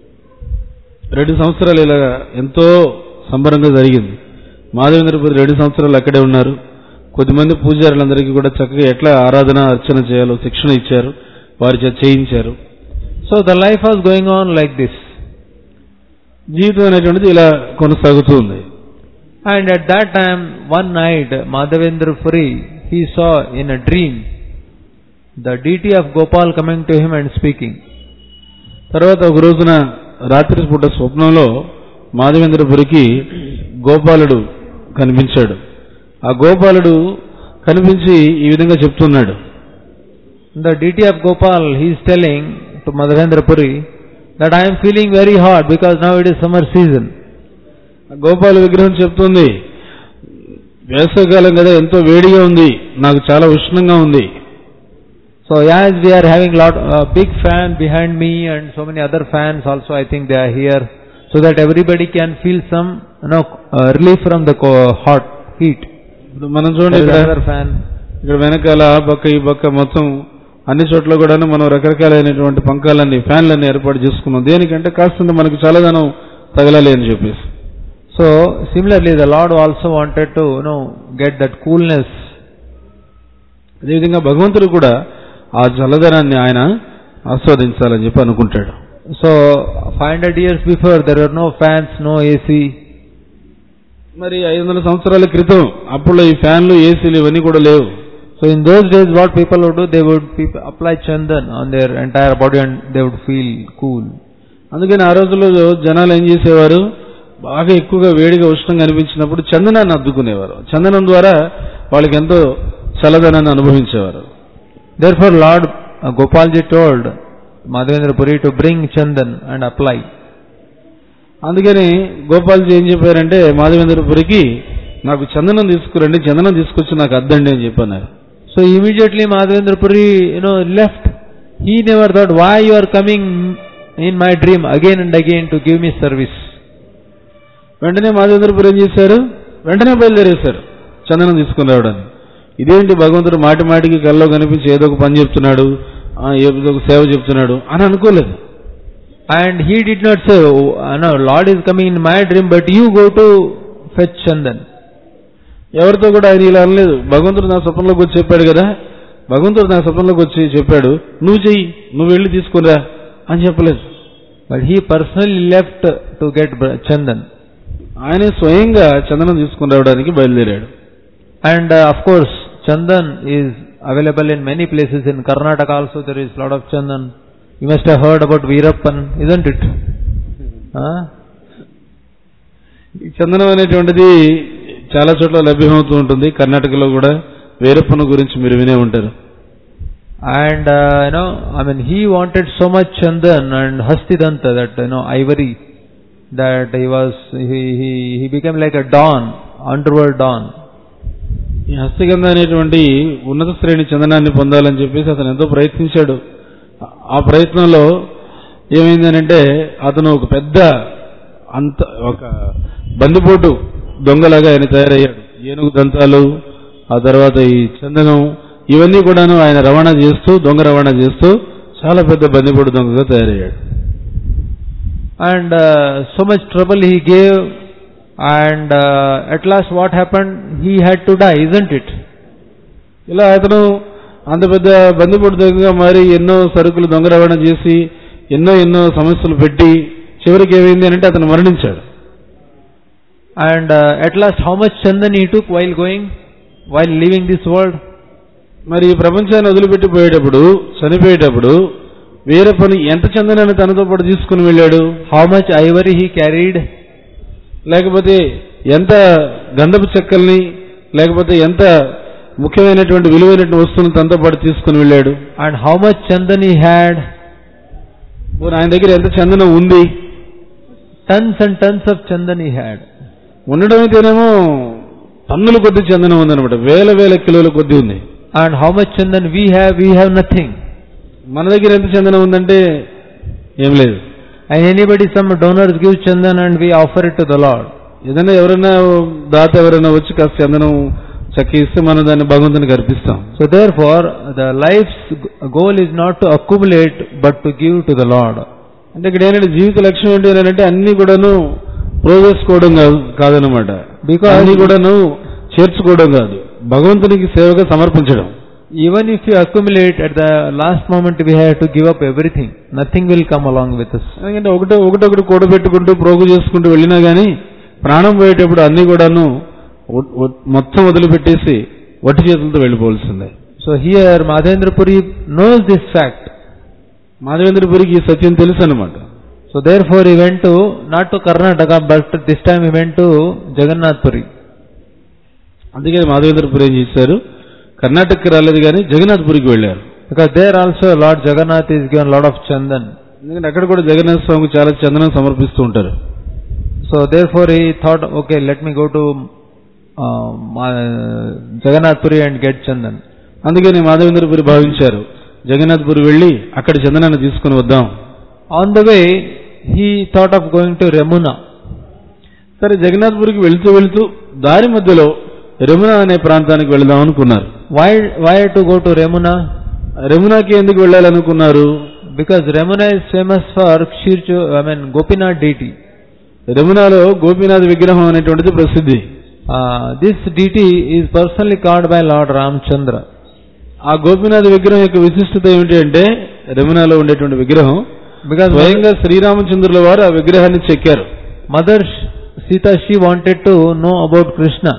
B: రెండు సంవత్సరాలు ఇలా ఎంతో సంబరంగా జరిగింది మాధవేంద్రపురి రెండు సంవత్సరాలు అక్కడే ఉన్నారు కొద్దిమంది పూజారులందరికీ కూడా చక్కగా ఎట్లా ఆరాధన అర్చన చేయాలో శిక్షణ ఇచ్చారు వారి చేత చేయించారు
A: So the life was going on like this.
B: జీవితం అనేటువంటిది ఇలా కొనసాగుతూ ఉంది
A: And at that time, one night, Madhavendra Puri, he saw in a dream the deity of Gopal coming to him and speaking.
B: తర్వాత ఒక రోజున రాత్రి పూట స్వప్నంలో మాధవేంద్రపురికి గోపాలుడు కనిపించాడు ఆ గోపాలుడు కనిపించి ఈ విధంగా చెప్తున్నాడు
A: The deity of Gopal, he is telling to Madhavendra Puri that I am feeling very hot because now it is summer season.
B: ఆ గోపాల విగ్రహం చెప్తుంది వేసవికాలం కదా ఎంతో వేడిగా ఉంది నాకు చాలా ఉష్ణంగా ఉంది
A: So as we are having lot uh, big fan behind me and so many other fans also I think they are here so that everybody can feel some you know uh, relief from the co- hot heat.
B: ఇప్పుడు మనం చూడండి
A: There is
B: ఇక్కడ
A: another fan.
B: ఇక్కడ వెనకాల ఆ పక్క ఈ పక్క మొత్తం అన్ని చోట్ల కూడాను మనం రకరకాలైనటువంటి పంకాలన్నీ ఫ్యాన్లన్నీ ఏర్పాటు చేసుకున్నాం దేనికంటే కాస్తంత మనకు చల్లదనం తగలాలి అని చెప్పేసి
A: So similarly the Lord also wanted to you know get that coolness.
B: అదేవిధంగా భగవంతుడు కూడా ఆ చల్లదనాన్ని ఆయన ఆస్వాదించాలని చెప్పి అనుకుంటాడు
A: So 500 years before there were no fans, no AC.
B: మరి ఐదు వందల సంవత్సరాల క్రితం అప్పుడు ఈ ఫ్యాన్లు ఏసీలు ఇవన్నీ కూడా లేవు
A: So in those days what people would do, they would peop- apply chandan on their entire body and they would feel cool.
B: అందుకని ఆ రోజుల్లో జనాలు ఏం చేసేవారు బాగా ఎక్కువగా వేడిగా ఉష్ణంగా అనిపించినప్పుడు చందనాన్ని అద్దుకునేవారు చందనం ద్వారా వాళ్ళకి ఎంతో చల్లదనాన్ని అనుభవించేవారు
A: Therefore Lord uh, Gopalji told Madhavendra Puri to bring chandan and apply.
B: అందుకని గోపాల్జీ ఏం చెప్పారంటే మాధవేంద్రపురికి నాకు చందనం తీసుకురండి చందనం తీసుకొచ్చి నాకు అద్దండి అని చెప్పన్నారు
A: So immediately Madhavendra Puri, you know, left. He never thought, why you are coming in my dream again and again to give me service.
B: వెంటనే మాధవేంద్రపురి ఏం చేశారు వెంటనే బయలుదేరేశారు చందనం తీసుకుని రావడానికి ఇదేంటి భగవంతుడు మాటి మాటికి కల్లో కనిపించి ఏదో ఒక పని చెప్తున్నాడు ఆ, ఏదో ఒక సేవ చెప్తున్నాడు అని అనుకోలేదు
A: And he did not say, oh, uh, no, Lord is coming in my dream, but you go to fetch chandan.
B: ఎవరితో కూడా ఆయన ఇలా అనలేదు భగవంతుడు నా స్వప్నంలోకి వచ్చి చెప్పాడు కదా భగవంతుడు నా స్వప్నంలోకి వచ్చి చెప్పాడు నువ్వు చెయ్యి నువ్వు వెళ్ళి తీసుకునిరా అని చెప్పలేదు
A: But he personally left to get br- chandan.
B: ఆయనే స్వయంగా చందనం తీసుకుని రావడానికి బయలుదేరాడు
A: And uh, of course, chandan is available in many places. In Karnataka also there is lot of chandan. You must have heard about Veerappan, isn't it? Huh?
B: ఈ చందనం అనేటువంటిది చాలా చోట్ల లభ్యమవుతూ ఉంటుంది కర్ణాటకలో కూడా వీరప్పను గురించి మీరు వినే ఉంటారు
A: And uh, you know, I mean, he wanted so much chandan and hastidanta, that you know, ivory, that he was he he he became like a don, underworld don.
B: ఈ హస్తగంధ అనేటువంటి ఉన్నత శ్రేణి చందనాన్ని పొందాలని చెప్పేసి అతను ఎంతో ప్రయత్నించాడు ఆ ప్రయత్నంలో ఏమైందనంటే అతను ఒక పెద్ద అంత ఒక బందిపోటు దొంగలాగా ఆయన తయారయ్యాడు ఏనుగు దంతాలు ఆ తర్వాత ఈ చందనం ఇవన్నీ కూడాను ఆయన రవాణా చేస్తూ దొంగ రవాణా చేస్తూ చాలా పెద్ద బందిపోటు దొంగగా తయారయ్యాడు
A: And uh, so much trouble he gave, and uh, at last what happened? He had to die, isn't it?
B: ఇలా అతను అంత పెద్ద బందిపోటు దొంగగా మారి ఎన్నో సరుకులు దొంగ రవాణా చేసి ఎన్నో ఎన్నో సమస్యలు పెట్టి చివరికి ఏమైంది అంటే అతను మరణించాడు
A: And uh, at last, how much chandan he took while going, while leaving this world?
B: మరి ఈ ప్రపంచాన్ని వదిలిపెట్టి పోయేటప్పుడు చనిపోయేటప్పుడు వీరప్పని ఎంత చందనాన్ని తనతో పాటు తీసుకుని వెళ్ళాడు
A: How much ivory he carried?
B: లేకపోతే ఎంత గంధపు చెక్కల్ని లేకపోతే ఎంత ముఖ్యమైనటువంటి విలువైనటువంటి వస్తువులను తనతో పాటు తీసుకుని వెళ్ళాడు
A: And how much chandan he had?
B: పోనీ ఆయన దగ్గర ఎంత చందనం ఉంది
A: tons and tons of chandan he had.
B: ఉండడం అయితేనేమో టన్నుల కొద్ది చందనం ఉందన్నమాట వేల వేల కిలోల కొద్ది ఉంది
A: And how much chandan we have, we have nothing.
B: మన దగ్గర ఎంత చందనం ఉందంటే ఏం లేదు
A: And anybody, some donors give chandan and we offer it to the Lord.
B: ఏదైనా ఎవరైనా దాత ఎవరైనా వచ్చి కాస్త చందనం చక్కి ఇస్తే మనం దాన్ని భగవంతునికి అర్పిస్తాం
A: So therefore, the life's g- goal is not to accumulate, but to give to the Lord.
B: అంటే ఇక్కడ ఏంటంటే జీవిత లక్ష్యం ఏంటి అని అంటే అన్ని కూడాను ప్రోగేసుకోవడం కాదు కాదనమాట
A: Because-
B: అన్ని కూడాను చేర్చుకోవడం కాదు భగవంతునికి సేవగా సమర్పించడం
A: Even if you accumulate, at the last moment we have to give up everything. Nothing will come along with us.
B: ఎందుకంటే ఒకటో ఒకటొకటి కూడబెట్టుకుంటూ ప్రోగు చేసుకుంటూ వెళ్ళినా గానీ ప్రాణం పోయేటప్పుడు అన్ని కూడాను ఒ- ఒ- మొత్తం వదిలిపెట్టేసి వట్టి చేతులతో వెళ్ళిపోవాల్సిందే
A: So here Madhendra Puri knows this fact.
B: మాధవేంద్రపురికి ఈ సత్యం తెలుసు అనమాట
A: So therefore he went to, not to Karnataka, but this time he went to Jagannath Puri.
B: అందుకే మాధవేంద్రపురి ఏం చేశారు కర్ణాటకకి రాలేదు కానీ జగన్నాథ్పురికి వెళ్ళారు
A: Because there also Lord Jagannath is given a lot of chandan.
B: ఎందుకంటే అక్కడ కూడా జగన్నాథ స్వామికి చాలా చందనం సమర్పిస్తూ ఉంటారు
A: So therefore he thought, okay, let me go to uh, Ma- Jagannath Puri and get chandan.
B: అందుకని మాధవేంద్రపురి భావించారు జగన్నాథ్పురి వెళ్ళి అక్కడ చందనాన్ని తీసుకుని వద్దాం
A: On the way, he thought of going to Remuna.
B: సరే జగన్నాథ్పురికి వెళ్తూ వెళ్తూ దారి మధ్యలో రమున అనే ప్రాంతానికి వెళదాం అనుకున్నారు
A: Why, why to go to Remuna?
B: రమునాకి ఎందుకు వెళ్ళాలనుకున్నారు
A: Because Remuna is famous for Kshircho, I mean Gopinath deity.
B: రమునాలో Gopinath విగ్రహం అనేటువంటిది ప్రసిద్ధి
A: Uh, this deity is personally called by Lord Ramchandra.
B: ఆ గోపీనాథ్ విగ్రహం యొక్క విశిష్టత ఏమిటి అంటే రమునాలో ఉండేటువంటి విగ్రహం
A: Because
B: స్వయంగా శ్రీరామచంద్రుల వారు ఆ విగ్రహాన్ని చెక్కారు
A: Mother Sita, she wanted to know about Krishna.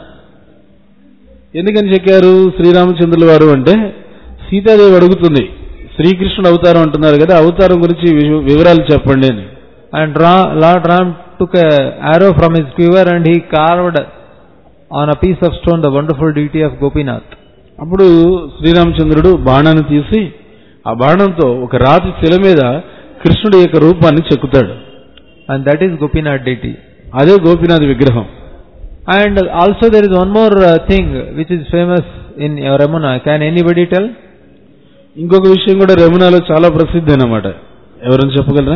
B: ఎందుకని చెక్కారు శ్రీరామచంద్రుల వారు అంటే సీతాదేవి అడుగుతుంది శ్రీకృష్ణుడు అవతారం అంటున్నారు కదా అవతారం గురించి వి- వివరాలు చెప్పండి అని
A: And Ra- Lord Ram took a arrow from his quiver and he carved on a piece of stone the wonderful deity of Gopinath.
B: అప్పుడు శ్రీరామచంద్రుడు బాణాన్ని తీసి ఆ బాణంతో ఒక రాతి శిల మీద కృష్ణుడి యొక్క రూపాన్ని చెక్కుతాడు
A: And that is Gopinath deity.
B: అదే గోపీనాథ్ విగ్రహం
A: And also there is one more uh, thing which is famous in Ramana. Can anybody tell?
B: ఇంకొక విషయం కూడా రమణాలో చాలా ప్రసిద్ధి అన్నమాట ఎవరైనా చెప్పగలరా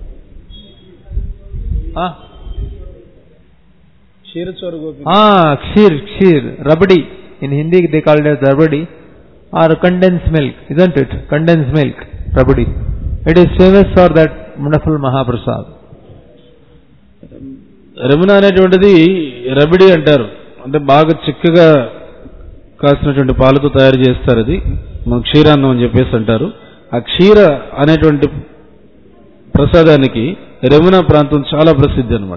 A: Ah,
B: క్షీరచోర Gopi
A: ah Kshir, Kshir, Rabdi. In Hindi they call it as Rabdi or condensed milk, isn't it? Condensed milk, Rabdi. It is famous for that wonderful Mahaprasad.
B: Ramana అనేటువంటిది రబిడి అంటారు అంటే బాగా చిక్కగా కాసినటువంటి పాలతో తయారు చేస్తారు అది మన క్షీరాన్నం అని చెప్పేసి అంటారు ఆ క్షీర అనేటువంటి ప్రసాదానికి రమణ ప్రాంతం చాలా ప్రసిద్ధి అనమాట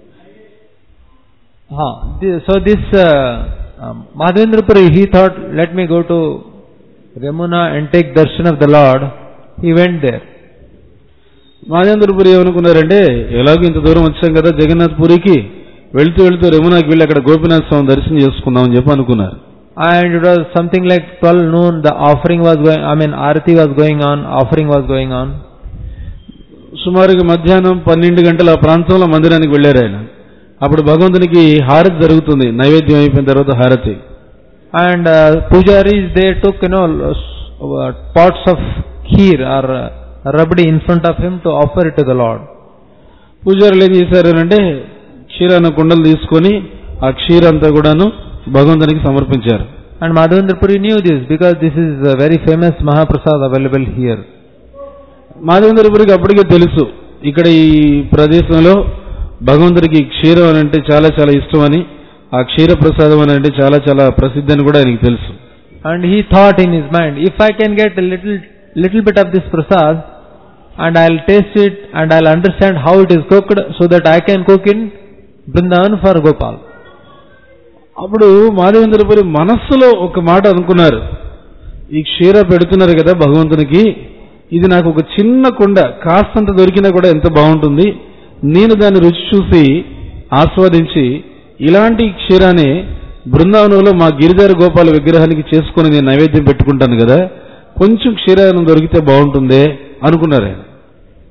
A: Huh. Thi- So this uh, um, Madhendrapuri, he thought, let me go to Ramuna and take darshan of the Lord. He went there.
B: మాజేంద్రపురి ఏమనుకున్నారంటే ఎలాగో ఇంత దూరం వచ్చాం కదా జగన్నాథ్ పురికి వెళ్తూ వెళ్తూ రమణకి వెళ్ళి అక్కడ గోపీనాథ్ స్వామి దర్శనం చేసుకుందాం అని చెప్పి అనుకున్నారు
A: And it was something like 12 noon, the offering was going, I mean, Arati was going on, offering was going on.
B: సుమారుగా మధ్యాహ్నం పన్నెండు గంటల ఆ ప్రాంతంలో మందిరానికి వెళ్ళారు ఆయన అప్పుడు భగవంతునికి హారతి జరుగుతుంది నైవేద్యం అయిపోయిన తర్వాత హారతి
A: And uh, pujaris, they took, you know, s- uh, pots of kheer or uh, rabdi in front of him to offer it to the Lord.
B: పూజారులు ఏం చేశారు అంటే క్షీరాన్న కుండలు తీసుకొని ఆ క్షీరంతా కూడాను భగవంతునికి సమర్పించారు
A: And Madhendrapuri knew this because this is a very famous Mahaprasad available here.
B: మాధవేంద్రపురికి అప్పటికే తెలుసు ఇక్కడ ఈ ప్రదేశంలో భగవంతుడికి క్షీరం అని అంటే చాలా చాలా ఇష్టం అని ఆ క్షీర ప్రసాదం అని అంటే చాలా చాలా ప్రసిద్ధి అని కూడా ఆయనకి తెలుసు
A: And he thought in his mind, if I can get a little, little bit of this prasad, and I'll taste it, and I'll understand how it is cooked, so that I can cook in Vrindavan for Gopal.
B: అప్పుడు మాధవేంద్రపురి మనస్సులో ఒక మాట అనుకున్నారు ఈ క్షీర పెడుతున్నారు కదా భగవంతునికి ఇది నాకు ఒక చిన్న కుండ కాస్తంత దొరికినా కూడా ఎంత బాగుంటుంది నేను దాన్ని రుచి చూసి ఆస్వాదించి ఇలాంటి క్షీరాన్ని బృందావనంలో మా గిరిధర గోపాల విగ్రహానికి చేసుకొని నేను నైవేద్యం పెట్టుకుంటాను కదా కొంచెం క్షీరాన్ని దొరికితే బాగుంటుందే అనుకున్నారు ఆయన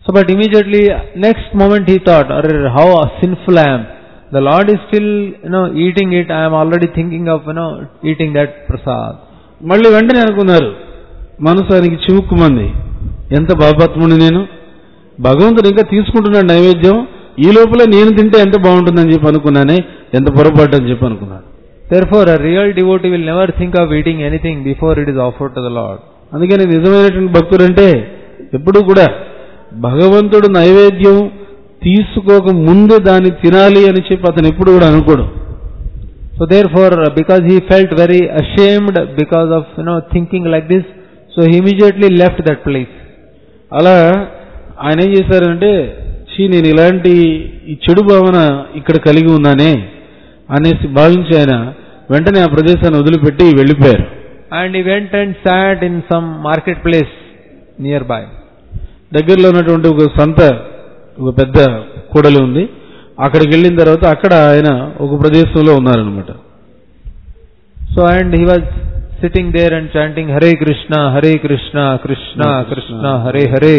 A: So, but immediately, next moment he thought, "Arre, how sinful I am. The Lord is still, you know, eating it. I am already thinking of, you know, eating that prasad.
B: మళ్ళీ వెంటనే అనుకున్నారు మనసు ఆయనకి చివుక్కుమంది ఎంత పాపాత్ముని నేను భగవంతుడు ఇంకా తీసుకుంటున్నాడు నైవేద్యం ఈ లోపల నేను తింటే ఎంత బాగుంటుందని చెప్పి అనుకున్నానే ఎంత పొరపాటు అని చెప్పి అనుకున్నాను
A: Therefore, a real devotee will never think of eating anything before it is offered to the Lord.
B: అందుకని నిజమైనటువంటి భక్తుడు అంటే ఎప్పుడూ కూడా భగవంతుడు నైవేద్యం తీసుకోక ముందు దాన్ని తినాలి అని చెప్పి అతను ఎప్పుడు కూడా అనుకోడు
A: So therefore, uh, because he felt very ashamed because of, you know, thinking like this, so he immediately left that place.
B: అలా ఆయన ఏం చేశారంటే చీ నేను ఇలాంటి ఈ చెడు భావన ఇక్కడ కలిగి ఉన్నానే అనేసి భావించి ఆయన వెంటనే ఆ ప్రదేశాన్ని వదిలిపెట్టి వెళ్ళిపోయారు
A: And he went and sat in some marketplace nearby.
B: దగ్గరలో ఉన్నటువంటి ఒక సంత ఒక పెద్ద కూడలి ఉంది అక్కడికి వెళ్ళిన తర్వాత అక్కడ ఆయన ఒక ప్రదేశంలో ఉన్నారనమాట
A: So and he was sitting there and chanting Hare Krishna, Hare Krishna, Krishna, Krishna, Hare Hare.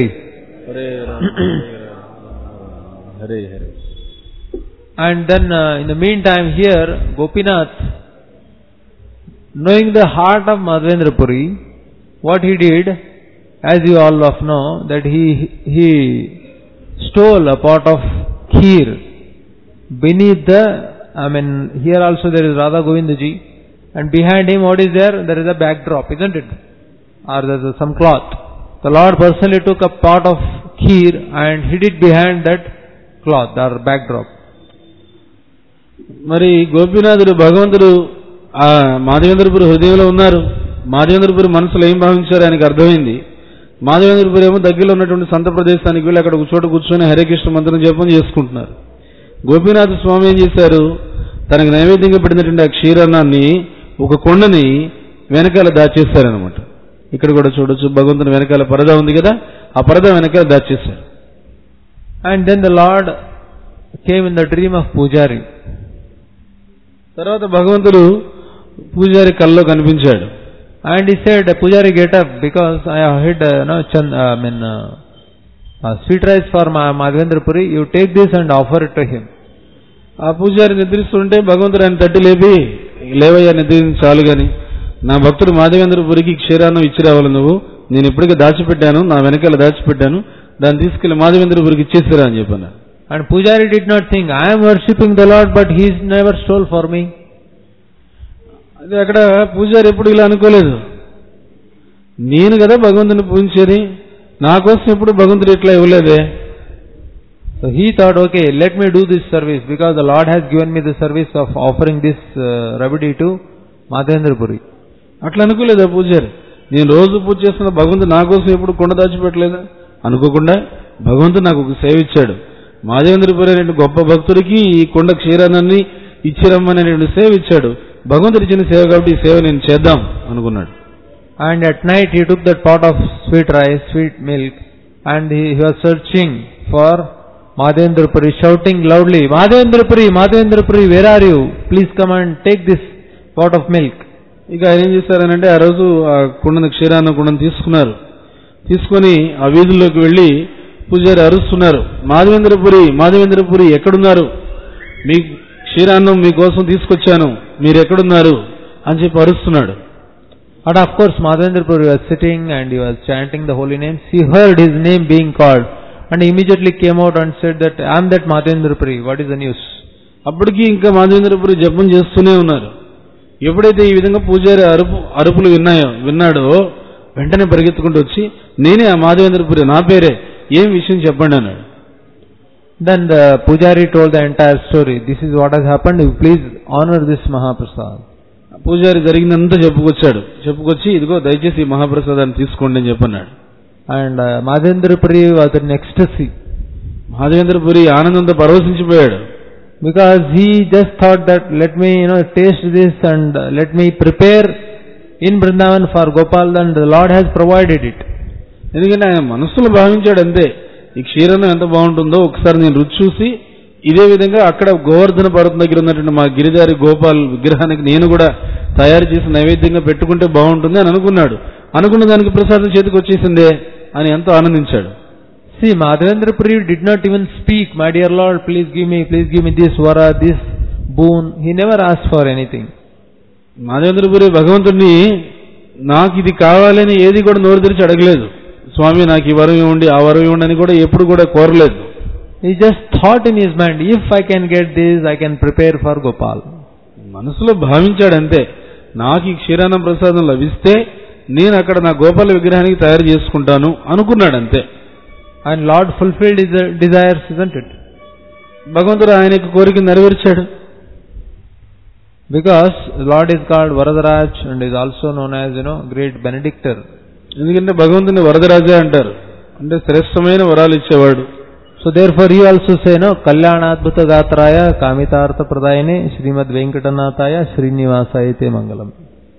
B: Hare Hare
A: And then uh, in the meantime here, Gopinath, knowing the heart of Madhavendra Puri, what he did, as you all of know, that he, he stole a pot of kheer beneath the, I mean, here also there is Radha Govindaji, and behind him what is there? There is a backdrop, isn't it? Or there is some cloth. The Lord personally took a pot of kheer and hid it behind that cloth or backdrop.
B: మరి గోపీనాథుడు భగవంతుడు ఆ మాధవేంద్రపురి హృదయంలో ఉన్నారు మాధవేంద్రపురి మనసులో ఏం భావించారు ఆయనకు అర్థమైంది మాధవేంద్రపురి ఏమో దగ్గరలో ఉన్నటువంటి సంత ప్రదేశానికి వెళ్ళి అక్కడ ఒక చోట కూర్చొని హరే కృష్ణ మంత్రం జపం చేసుకుంటున్నారు గోపీనాథ స్వామి ఏం చేశారు తనకు నైవేద్యంగా పెట్టినటువంటి ఆ క్షీరాన్నాన్ని ఒక కొండని వెనకాల దాచేశారనమాట ఇక్కడ కూడా చూడొచ్చు భగవంతుని వెనకాల పరద ఉంది కదా ఆ పరద వెనకాల దాచేశారు
A: And then the Lord came in the dream of Pujari.
B: తర్వాత భగవంతుడు పూజారి కల్లో కనిపించాడు
A: And he said, Pujari, get up because I have hid, uh, no, chand, uh, I mean, uh, uh, sweet rice for Ma Madhavendra Puri. You take this and offer it to him.
B: ఆ పూజారి నిద్రిస్తుంటే భగవంతుడు ఆయన తట్టి లేపి లేవయ్యా నిద్రించి చాలు గాని నా భక్తుడు మాధవేంద్రపురికి క్షీరాన్నం ఇచ్చి రావాలి నువ్వు నేను ఇప్పటికే దాచిపెట్టాను నా వెనకాల దాచిపెట్టాను దాన్ని తీసుకెళ్లి మాధవేంద్రపురికి ఇచ్చేసిరా అని చెప్పాను
A: And Pujari did not think, I am worshipping the Lord, but he never stole for me.
B: అది అక్కడ పూజారి ఎప్పుడు ఇలా అనుకోలేదు నేను కదా భగవంతుని పూజించేది నా కోసం ఎప్పుడు భగవంతుడు ఇట్లా ఇవ్వలేదే
A: So he thought, okay, let me do this service because the Lord has given me the service of offering this uh, rabidi to Madhavendra Puri.
B: అట్లా అనుకోలేదు ఆ పూజారి నేను రోజు పూజ చేస్తున్న భగవంతుడు నా కోసం ఎప్పుడు కొండ దాచిపెట్టలేదా అనుకోకుండా భగవంతుడు నాకు ఒక సేవ ఇచ్చాడు మాధవేంద్రపురి అనే గొప్ప భక్తుడికి ఈ కొండ క్షీరాన్ని ఇచ్చిరమ్మనేటువంటి సేవ ఇచ్చాడు భగవంతుడు ఇచ్చిన సేవ కాబట్టి ఈ సేవ నేను చేద్దాం అనుకున్నాడు
A: And at night he took that pot of sweet rice, sweet milk, and he, he was searching for Madhendra Puri, shouting loudly, Madhendra Puri, Madhendra Puri, where are you? Please come and take this pot of milk.
B: ఇక ఆయన ఏం చేశారనంటే ఆ రోజు ఆ కుండను క్షీరాన్న కుండను తీసుకున్నారు తీసుకొని ఆ వీధుల్లోకి వెళ్ళి పూజారి అరుస్తున్నారు మాధవేంద్రపురి మాధవేంద్రపురి ఎక్కడున్నారు మీ క్షీరాన్నం మీకోసం తీసుకొచ్చాను మీరు ఎక్కడున్నారు అని చెప్పి అరుస్తున్నాడు
A: And of course Madhendra Puri was sitting and he was chanting the holy names. He heard his name being called and he immediately came out and said that, I am that Madhendra Puri, what is the news?
B: అప్పటికి ఇంకా మాధవేంద్రపురి జపం చేస్తూనే ఉన్నారు ఎప్పుడైతే ఈ విధంగా పూజారి అరుపు అరుపులు విన్నాయో విన్నాడో వెంటనే పరిగెత్తుకుంటూ వచ్చి నేనే ఆ మాధవేంద్రపురి నా పేరే ఏం విషయం చెప్పండి అన్నాడు
A: Then the Pujari told the entire story. This is what has happened. You please honor this Mahaprasad.
B: పూజారి జరిగిందంతా చెప్పుకొచ్చాడు చెప్పుకొచ్చి ఇదిగో దయచేసి ఈ మహాప్రసాదాన్ని తీసుకోండి అని చెప్పన్నాడు
A: And uh, Madhendra Puri was in ecstasy
B: Madhavendra Puri ఆనందంతో పరవశించిపోయాడు
A: because he just thought that let me you know taste this and uh, let me prepare in Vrindavan for Gopal and the Lord has provided it.
B: ఎందుకంటే ఆయన మనస్సులో భావించాడు అంతే ఈ క్షీరన్నం ఎంత బాగుంటుందో ఒకసారి నేను రుచి చూసి ఇదే విధంగా అక్కడ గోవర్ధన పర్వతం దగ్గర ఉన్నటువంటి మా గిరిదారి గోపాల్ విగ్రహానికి నేను కూడా తయారు చేసి నైవేద్యంగా పెట్టుకుంటే బాగుంటుంది అని అనుకున్నాడు అనుకున్న దానికి ప్రసాదం చేతికి వచ్చేసిందే అని ఎంతో ఆనందించాడు
A: See, Madhavendra Puri did not even speak, my dear Lord, please give me, please give me this vara, this boon. He never asked for anything.
B: Madhavendra Puri భగవంతుడిని నాకు ఇది కావాలని ఏది కూడా నోరు తెరిచి అడగలేదు స్వామి నాకు ఈ వరం ఇవ్వండి ఆ వరం ఇవ్వండి అని కూడా ఎప్పుడు కూడా కోరలేదు
A: He just thought in his mind, if I can get this, I can prepare for Gopal.
B: మనసులో భావించాడంతే నాకు ఈ క్షీరాన్నం ప్రసాదం లభిస్తే నేను అక్కడ నా గోపాల విగ్రహానికి తయారు చేసుకుంటాను అనుకున్నాడు అంతే
A: And Lord fulfilled his uh, desires, isn't it?
B: భగవంతుడు ఆయన యొక్క కోరిక నెరవేర్చాడు
A: Because Lord is called Varadaraj and is also known as, you know, great benedictor.
B: ఎందుకంటే భగవంతుని వరదరాజే అంటారు అంటే శ్రేష్టమైన వరాలు ఇచ్చేవాడు
A: So therefore he also say, no, Kalyanadbhuta Gatraya Kamitartha Pradayane Srimad Venkatanataya Srinivasaya Te Mangalam.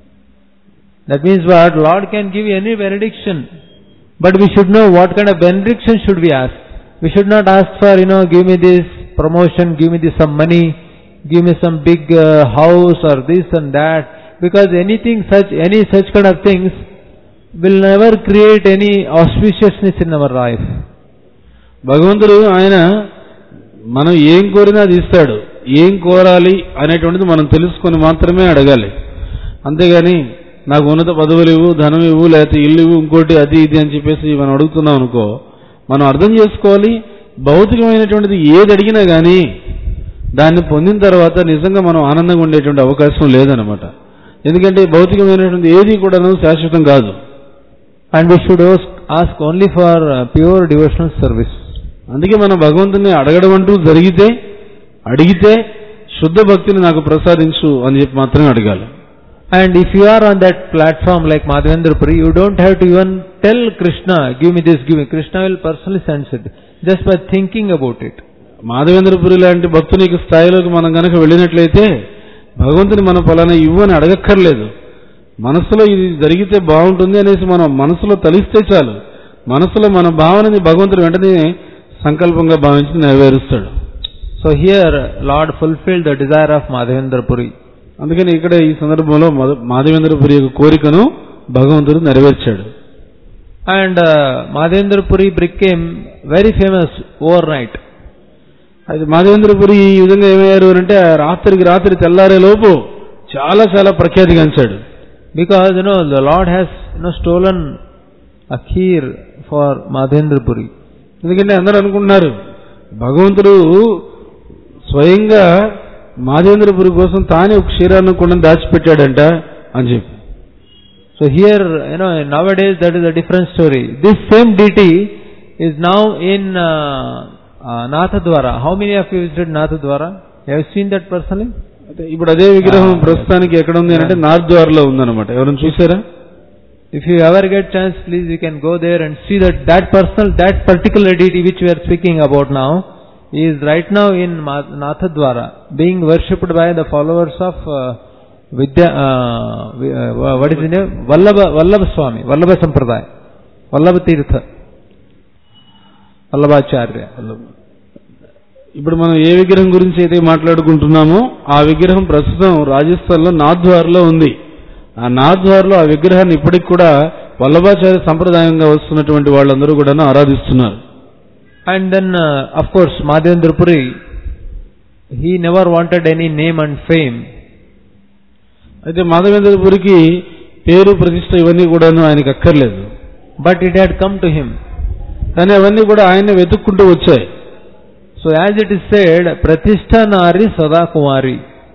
A: That means what? Lord can give any benediction. But we should know what kind of benediction should we ask. We should not ask for, you know, give me this promotion, give me this some money, give me some big uh, house or this and that. Because anything such, any such kind of things will never create any auspiciousness in our life.
B: భగవంతుడు ఆయన మనం ఏం కోరినా అది ఇస్తాడు ఏం కోరాలి అనేటువంటిది మనం తెలుసుకొని మాత్రమే అడగాలి అంతేగాని నాకు ఉన్నత పదవులు ఇవ్వు ధనం ఇవ్వు లేకపోతే ఇల్లు ఇవ్వు ఇంకోటి అది ఇది అని చెప్పేసి మనం అడుగుతున్నాం అనుకో మనం అర్థం చేసుకోవాలి భౌతికమైనటువంటిది ఏది అడిగినా కానీ దాన్ని పొందిన తర్వాత నిజంగా మనం ఆనందంగా ఉండేటువంటి అవకాశం లేదనమాట ఎందుకంటే భౌతికమైనటువంటి ఏది కూడాను శాశ్వతం కాదు
A: And we should ask, ask only for uh, pure devotional service.
B: అందుకే మనం భగవంతుని అడగడం అంటూ జరిగితే అడిగితే శుద్ధ భక్తిని నాకు ప్రసాదించు అని చెప్పి మాత్రమే అడగాలి
A: And if you are on that platform like Madhavendra Puri, you don't have to even tell Krishna, give me this, give me. Krishna will personally sense it. Just by thinking about it.
B: Madhavendra Puri లాంటి భక్తుని యొక్క స్థాయిలోకి మనం గనక వెళ్ళినట్లయితే భగవంతుని మనం ఫలానా ఇవ్వు అని అడగక్కర్లేదు మనసులో ఇది జరిగితే బాగుంటుంది అనేసి మనం మనసులో తలిస్తే చాలు మనసులో మన భావనని భగవంతుడు వెంటనే సంకల్పంగా భావించి నెరవేరుస్తాడు
A: So here, Lord fulfilled the desire of Madhavendra Puri.
B: అందుకని ఇక్కడ ఈ సందర్భంలో మధ- మాధవేంద్రపురి యొక్క కోరికను భగవంతుడు నెరవేర్చాడు
A: And uh, Madhavendra Puri became very famous overnight.
B: అది మాధవేంద్రపురి ఈ విధంగా ఏమయ్యారు అంటే రాత్రికి రాత్రి తెల్లారే లోపు చాలా చాలా ప్రఖ్యాతిగాంచాడు
A: Because, you know, the Lord has, you know, stolen a kheer for Madhavendra Puri.
B: ఎందుకంటే అందరూ అనుకుంటున్నారు భగవంతుడు స్వయంగా మాధవేంద్రపురి కోసం తానే ఒక క్షీరాన్ని కూడా దాచిపెట్టాడంట అని చెప్పి
A: So here, you know, nowadays that is a different story. This same deity is now in uh, uh, Nathadwara. How many of you visited Nathadwara? Have you seen that personally?
B: అయితే ఇప్పుడు అదే విగ్రహం ప్రస్తుతానికి ఎక్కడ ఉంది అని అంటే నార్త్ ద్వారలో ఉందన్నమాట ఎవరైనా చూసారా
A: If you ever get chance, please you can go there and see that that personal, that particular deity which we are speaking about now is right now in Ma- Nathadwara, being worshipped by the followers of uh, Vidya, uh, vi- uh, what is the name? Vallabha, Vallabha Swami, Vallabha Sampradaya, Vallabha Tirtha, Vallabhacharya.
B: ఇప్పుడు మనం ఏ విగ్రహం గురించి అయితే మాట్లాడుకుంటున్నామో ఆ విగ్రహం ప్రస్తుతం రాజస్థాన్ లో నాథ్వార్లో ఉంది ఆ నాథ్వార్లో ఆ విగ్రహాన్ని ఇప్పటికి కూడా వల్లభాచార్య సంప్రదాయంగా వస్తున్నటువంటి వాళ్ళందరూ కూడా ఆరాధిస్తున్నారు
A: And then, uh, of course, Madhavendra Puri, he never wanted any name and fame.
B: అయితే మాధవేంద్రపురికి పేరు ప్రతిష్ట ఇవన్నీ కూడాను ఆయనకి అక్కర్లేదు
A: But it had come to him.
B: కానీ అవన్నీ కూడా ఆయన వెతుక్కుంటూ వచ్చాయి
A: So as it is said, Pratishtha Nari Sada Kumari.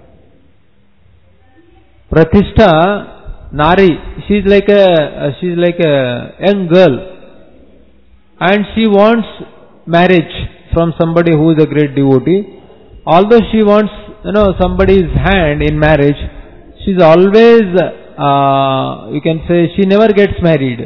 A: Pratishtha Nari, she is like a she is like a young girl, and she wants marriage from somebody who is a great devotee. Although she wants you know somebody's hand in marriage, she is always uh, you can say she never gets married.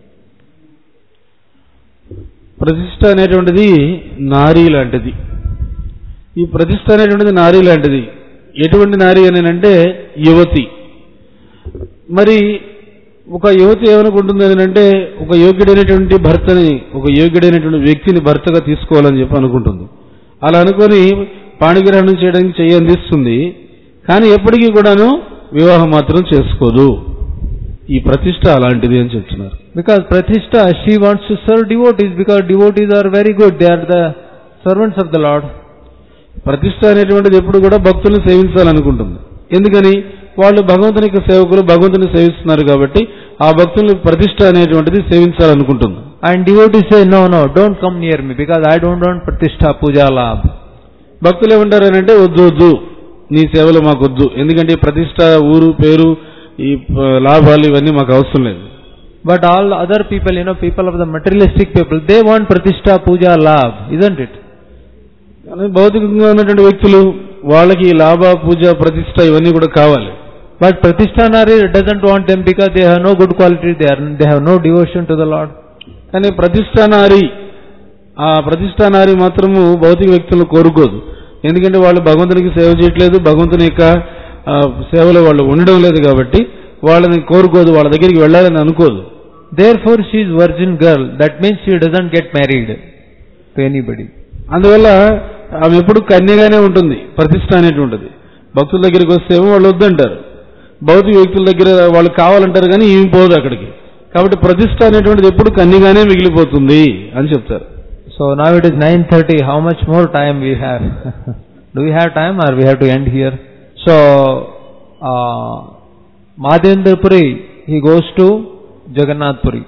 B: ప్రతిష్ట అనేటువంటిది నారీ లాంటిది ఈ ప్రతిష్ట అనేటువంటిది నారీ లాంటిది ఎటువంటి నారీ అని అంటే యువతి మరి ఒక యువతి ఏమనుకుంటుంది అని అంటే ఒక యోగ్యుడైనటువంటి భర్తని ఒక యోగ్యుడైనటువంటి వ్యక్తిని భర్తగా తీసుకోవాలని చెప్పి అనుకుంటుంది అలా అనుకొని పాణిగ్రహణం చేయడానికి చెయ్యి అందిస్తుంది కానీ ఎప్పటికీ కూడాను వివాహం మాత్రం చేసుకోదు ఈ ప్రతిష్ట అలాంటిది అని చెప్తున్నారు
A: Because Pratishtha, she wants to serve devotees because devotees are very good. They are the servants of the Lord.
B: ప్రతిష్ట అనేటువంటిది ఎప్పుడు కూడా భక్తులను సేవించాలనుకుంటుంది ఎందుకని వాళ్ళు భగవంతుని యొక్క సేవకులు భగవంతుని సేవిస్తున్నారు కాబట్టి ఆ భక్తుల్ని ప్రతిష్ట అనేటువంటిది సేవించాలనుకుంటుంది
A: And devotees say, no, no, don't come near me because I don't want Pratishtha Puja Labh.
B: భక్తులు ఏమంటారు అని అంటే వద్దు వద్దు నీ సేవలు మాకు వద్దు ఎందుకంటే ఈ ప్రతిష్ట ఊరు పేరు ఈ ప- లాభాలు ఇవన్నీ మాకు అవసరం లేదు
A: But all other people, you know, people of the materialistic people, they want Pratishtha Puja Labh, isn't it?
B: కానీ భౌతికంగా ఉన్నటువంటి వ్యక్తులు వాళ్ళకి ఈ లాభ పూజ ప్రతిష్ట ఇవన్నీ కూడా కావాలి
A: But Pratishtha Nari doesn't want them because they have no good quality, they, are, they have no devotion to the Lord.
B: కానీ ప్రతిష్టానారి ఆ ప్రతిష్టానారి మాత్రము భౌతిక వ్యక్తులను కోరుకోదు ఎందుకంటే వాళ్ళు భగవంతునికి సేవ చేయట్లేదు భగవంతుని యొక్క ఆ, సేవలో వాళ్ళు ఉండడం లేదు కాబట్టి వాళ్ళని కోరుకోదు వాళ్ళ దగ్గరికి వెళ్ళాలని అనుకోదు
A: Therefore she is virgin girl. That means she doesn't get married to anybody.
B: అందువల్ల ఆమె ఎప్పుడు కన్యగానే ఉంటుంది ప్రతిష్ట అనేటువంటిది భక్తుల దగ్గరికి వస్తే ఏమో వాళ్ళు వద్దంటారు భౌతిక వ్యక్తుల దగ్గర వాళ్ళు కావాలంటారు కానీ ఏమి పోదు అక్కడికి కాబట్టి ప్రతిష్ట అనేటువంటిది ఎప్పుడు కన్యగానే మిగిలిపోతుంది అని చెప్తారు
A: So now it is 9.30. How much more time we have? Do we have time or we have to end here? So, uh, Madhendrapuri, he goes to Jagannath Puri.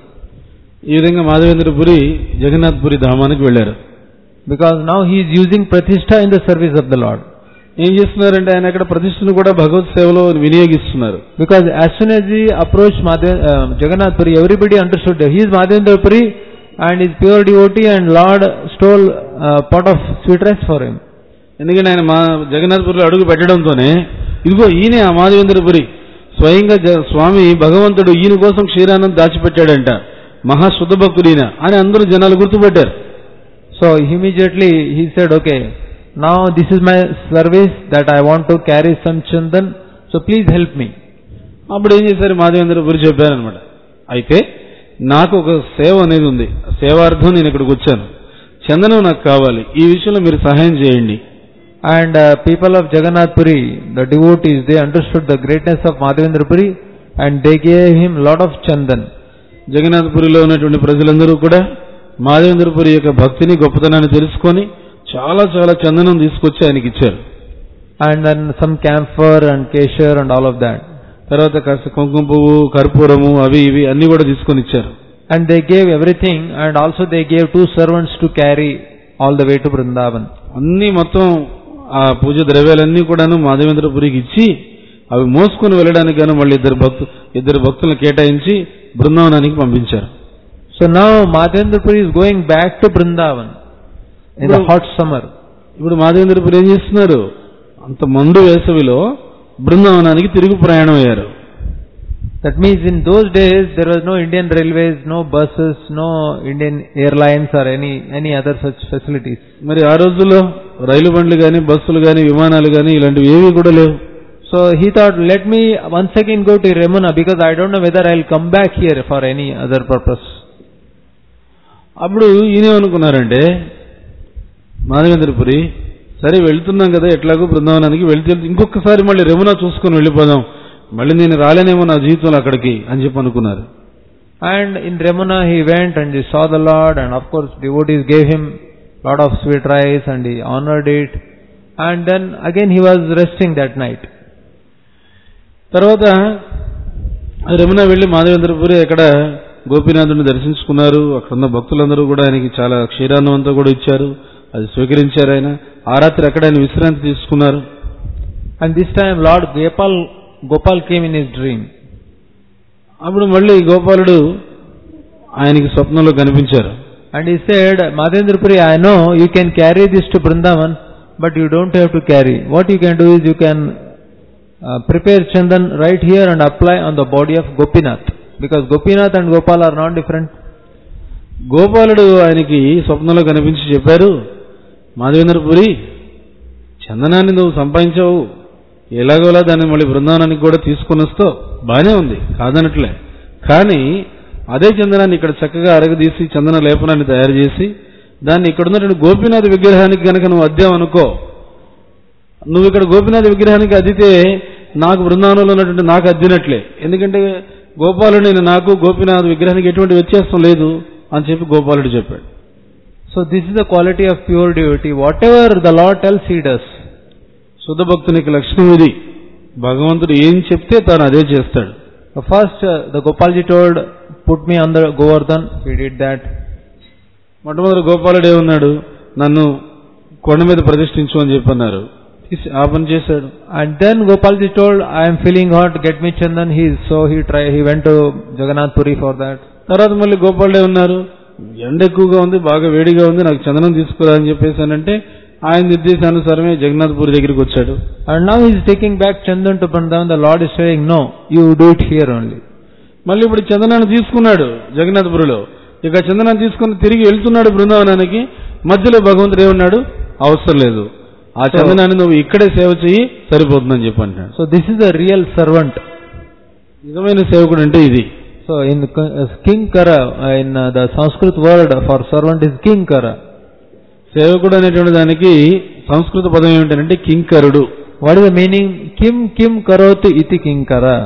B: ఈ విధంగా మాధవేంద్రపురి జగన్నాథ్పురి ధామానికి వెళ్ళారు
A: Because now he is using Pratishtha in the service of the Lord.
B: ఏం చేస్తున్నారంటే ఆయన అక్కడ ప్రతిష్టను కూడా భగవత్ సేవలో వినియోగిస్తున్నారు
A: Because as soon as he approached Madhe- uh, Jagannath Puri, everybody understood that he is Madhendra Puri and is pure devotee and Lord stole a pot of sweet rice for him.
B: ఎందుకంటే ఆయన మా జగన్నాథ్పురిలో అడుగు పెట్టడంతోనే ఇదిగో ఈయనే ఆ మాధవేంద్రపురి స్వయంగా జ- స్వామి భగవంతుడు ఈయన కోసం క్షీరాన్నం దాచిపెట్టాడంట మహాశుద్ధ భక్తుడు ఈయన అని అందరూ జనాలు గుర్తుపట్టారు
A: So immediately he said, okay, now this is my service that I want to carry some chandan, so please help me.
B: అప్పుడు ఏం చేశారు మాధవేంద్రపురి చెప్పారనమాట అయితే నాకు ఒక సేవ అనేది ఉంది సేవార్థం నేను ఇక్కడికి వచ్చాను చందనం నాకు కావాలి ఈ విషయంలో మీరు సహాయం చేయండి
A: And uh, people of Jagannath Puri, the devotees, they understood the greatness of Madhavendra Puri and they gave him lot of chandan.
B: జగన్నాథపురిలో ఉన్నటువంటి ప్రజలందరూ కూడా మాధవేంద్రపురి యొక్క భక్తిని గొప్పతనాన్ని తెలుసుకొని చాలా చాలా చందనం తీసుకొచ్చి ఆయనకి ఇచ్చారు
A: And then some camphor and keshar and all of that.
B: తర్వాత కాస్త కుంకుమ పువ్వు కర్పూరము అవి ఇవి అన్ని కూడా తీసుకొని ఇచ్చారు
A: And they gave everything and also they gave two servants to carry all the way to Vrindavan.
B: అన్ని మొత్తం ఆ పూజ ద్రవ్యాలన్నీ కూడాను మాధవేంద్రపురికి ఇచ్చి అవి మోసుకొని వెళ్ళడానికి గాను మళ్ళీ ఇద్దరు భక్తు ఇద్దరు భక్తులను కేటాయించి బృందావనానికి పంపించారు
A: So now Madhavendra Puri is going back to Vrindavan in the
B: Well-
A: hot summer.
B: ఇప్పుడు మాధవేంద్రపురి ఏం చేస్తున్నారు అంత మండు వేసవిలో బృందావనానికి తిరుగు ప్రయాణం అయ్యారు
A: That means in those days there was no Indian railways, no buses, no Indian airlines or any any other such facilities.
B: మరి ఆ రోజుల్లో రైలు బండ్లు కానీ బస్సులు కానీ విమానాలు కానీ ఇలాంటివి ఏవి కూడా లేవు
A: So he thought, let me once again go to Remuna because I don't know whether I'll come back here for any other purpose.
B: అప్పుడు ఈయనేమనుకున్నారంటే మాధవేంద్రపురి సరే వెళ్తున్నాం కదా ఎట్లాగో బృందావనానికి వెళ్తే ఇంకొకసారి మళ్ళీ రెమునా చూసుకొని వెళ్ళిపోదాం మళ్ళీ నేను రాలేనేమో నా జీవితంలో అక్కడికి అని చెప్పి అనుకున్నారు
A: And in Remuna he went and he saw the Lord and of course devotees gave him lot of sweet rice and he honored it. And then again he was resting that night.
B: తర్వాత రమణ వెళ్లి మాధవేంద్రపురి అక్కడ గోపీనాథుని దర్శించుకున్నారు అక్కడ ఉన్న భక్తులందరూ కూడా ఆయనకి చాలా క్షీరాన్నం అంతా కూడా ఇచ్చారు అది స్వీకరించారు ఆయన ఆ రాత్రి అక్కడ ఆయన విశ్రాంతి తీసుకున్నారు
A: And this time Lord Gopal, Gopal came in his dream.
B: అప్పుడు మళ్ళీ గోపాలుడు ఆయనకి స్వప్నంలో కనిపించారు
A: And he said, Madhendra I know you can carry this to Vrindavan, but you don't have to carry. What you can do is you can uh, prepare chandan right here and apply on the body of Gopinath. Because Gopinath and Gopal are not different.
B: గోపాలుడు ఆయనకి స్వప్నంలో కనిపించి చెప్పారు మాధవేంద్రపురి చందనాన్ని నువ్వు సంపాదించావు ఎలాగోలా దాన్ని మళ్ళీ బృందావనానికి కూడా తీసుకొని వస్తావు బానే ఉంది కాదనట్లే కానీ అదే చందనాన్ని ఇక్కడ చక్కగా అరగదీసి చందన లేపనాన్ని తయారు చేసి దాన్ని ఇక్కడ ఉన్నటువంటి గోపీనాథ్ విగ్రహానికి కనుక నువ్వు అద్దామనుకో నువ్వు ఇక్కడ గోపీనాథ్ విగ్రహానికి అద్దితే నాకు బృందావనంలో ఉన్నటువంటి నాకు అద్దినట్లే ఎందుకంటే గోపాలుడు నేను నాకు గోపీనాథ్ విగ్రహానికి ఎటువంటి వ్యత్యాసం లేదు అని చెప్పి గోపాలుడు చెప్పాడు
A: So this is the quality of pure devotee. Whatever the Lord tells, he does.
B: శుద్ధ భక్తునికి లక్షణం ఇది భగవంతుడు ఏం చెప్తే తాను అదే చేస్తాడు
A: So first, uh, the Gopalji told, put me on the Govardhan. He did that.
B: మొట్టమొదటి గోపాలుడు ఏమన్నాడు నన్ను కొండ మీద ప్రతిష్ఠించు అని చెప్పన్నారు తీసి ఆ పని చేశాడు
A: And then Gopalji told, I am feeling hot, get me Chandan. He, so he try, he went to Jagannath Puri for that.
B: తర్వాత మళ్ళీ గోపాలుడే ఉన్నారు ఎండ ఎక్కువగా ఉంది బాగా వేడిగా ఉంది నాకు చందనం తీసుకురా అని చెప్పేసానంటే ఆయన నిర్దేశానుసారమే జగన్నాథ్పూరి దగ్గరికి వచ్చాడు
A: And now he is taking back Chandan to Vrindavan. The Lord is saying, no, you do it here only.
B: మళ్ళీ ఇప్పుడు చందనాన్ని తీసుకున్నాడు జగన్నాథపురిలో ఇక చందనాన్ని తీసుకుని తిరిగి వెళ్తున్నాడు బృందావనానికి మధ్యలో భగవంతుడు ఏమన్నాడు అవసరం లేదు ఆ చందనాన్ని నువ్వు ఇక్కడే సేవ చెయ్యి సరిపోతుందని చెప్పి అంటాడు
A: So this is a real servant.
B: నిజమైన సేవకుడు అంటే ఇది
A: So in the K- uh, Kinkara, uh, in uh, the Sanskrit word for servant is Kinkara.
B: సేవకుడు అనేటువంటి దానికి సంస్కృత పదం ఏమిటంటే కింకరుడు
A: What is the meaning? Kim kim karoti iti kinkara.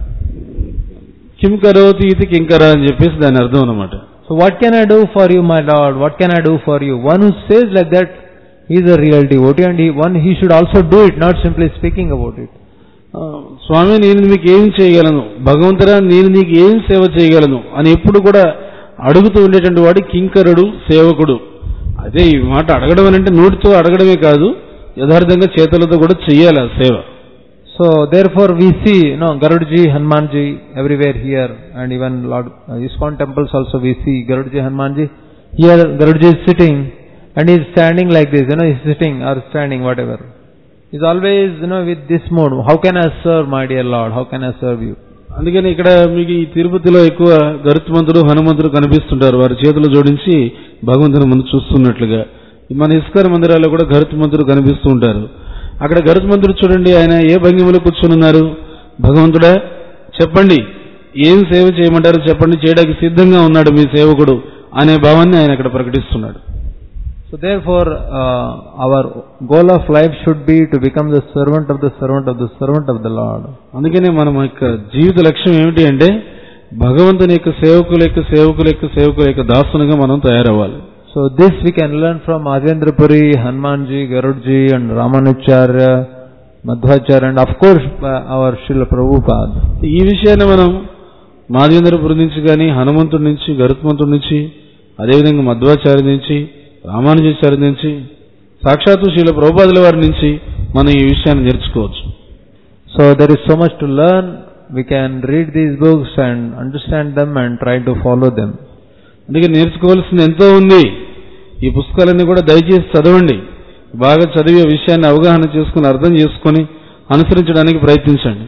B: కిం కరోతి ఇది కింకర అని చెప్పేసి దాని అర్థం అనమాట
A: So what can I do for you, my Lord? What can I do for you? One who says like that, he is a real devotee and he, one, he should also do it, not simply speaking about it.
B: ఆ, స్వామి నేను మీకు ఏం చేయగలను భగవంతురా నేను నీకు ఏం సేవ చేయగలను అని ఎప్పుడు కూడా అడుగుతూ ఉండేటువంటి వాడు కింకరుడు సేవకుడు అదే ఈ మాట అడగడం అని అంటే నోటితో అడగడమే కాదు యథార్థంగా చేతులతో కూడా చెయ్యాలి ఆ సేవ
A: So therefore we see, you know, Garudji, Hanumanji everywhere here and even Lord uh, ISKCON temples also we see Garudji, Hanumanji. Here Garudji is sitting and he is standing like this, you know, he is sitting or standing, whatever. He is always, you know, with this mode. How can I serve my dear Lord? How can I serve you?
B: అందుకని ఇక్కడ మీకు ఈ తిరుపతిలో ఎక్కువ గరుత్మంతుడు హనుమంతుడు కనిపిస్తుంటారు వారి చేతులు జోడించి భగవంతుని ముందు చూస్తున్నట్లుగా మన ఇస్కార్ మందిరాల్లో కూడా గరుత్మంతుడు కనిపిస్తూ ఉంటారు అక్కడ గరుత్మంతుడు చూడండి ఆయన ఏ భంగిమలో కూర్చుని ఉన్నారు భగవంతుడా చెప్పండి ఏం సేవ చేయమంటారో చెప్పండి చేయడానికి సిద్ధంగా ఉన్నాడు మీ సేవకుడు అనే భావాన్ని ఆయన అక్కడ ప్రకటిస్తున్నాడు
A: So therefore, uh, our goal of life should be to become the servant of the servant of the servant of the Lord.
B: అందుకనే మన యొక్క జీవిత లక్ష్యం ఏమిటి అంటే భగవంతుని యొక్క సేవకుల యొక్క సేవకుల యొక్క సేవకుల యొక్క దాసునిగా మనం తయారవ్వాలి
A: So this we can learn from Ajendra Puri, Hanumanji, Garudji and Ramanacharya, Madhvacharya and of course uh, our Srila Prabhupada.
B: ఈ విషయాన్ని మనం మాదేంద్రపురి నుంచి కానీ హనుమంతుడి నుంచి గరుత్మంతుడి నుంచి అదేవిధంగా మధ్వాచార్య నుంచి రామానుజాచార్య నుంచి సాక్షాత్తు శీల ప్రభుపాదుల వారి నుంచి మనం ఈ విషయాన్ని నేర్చుకోవచ్చు
A: So there is so much to learn. We can read these books and understand them and try to follow them.
B: అందుకే నేర్చుకోవాల్సింది ఎంతో ఉంది ఈ పుస్తకాలన్నీ కూడా దయచేసి చదవండి బాగా చదివే విషయాన్ని అవగాహన చేసుకుని అర్థం చేసుకొని అనుసరించడానికి ప్రయత్నించండి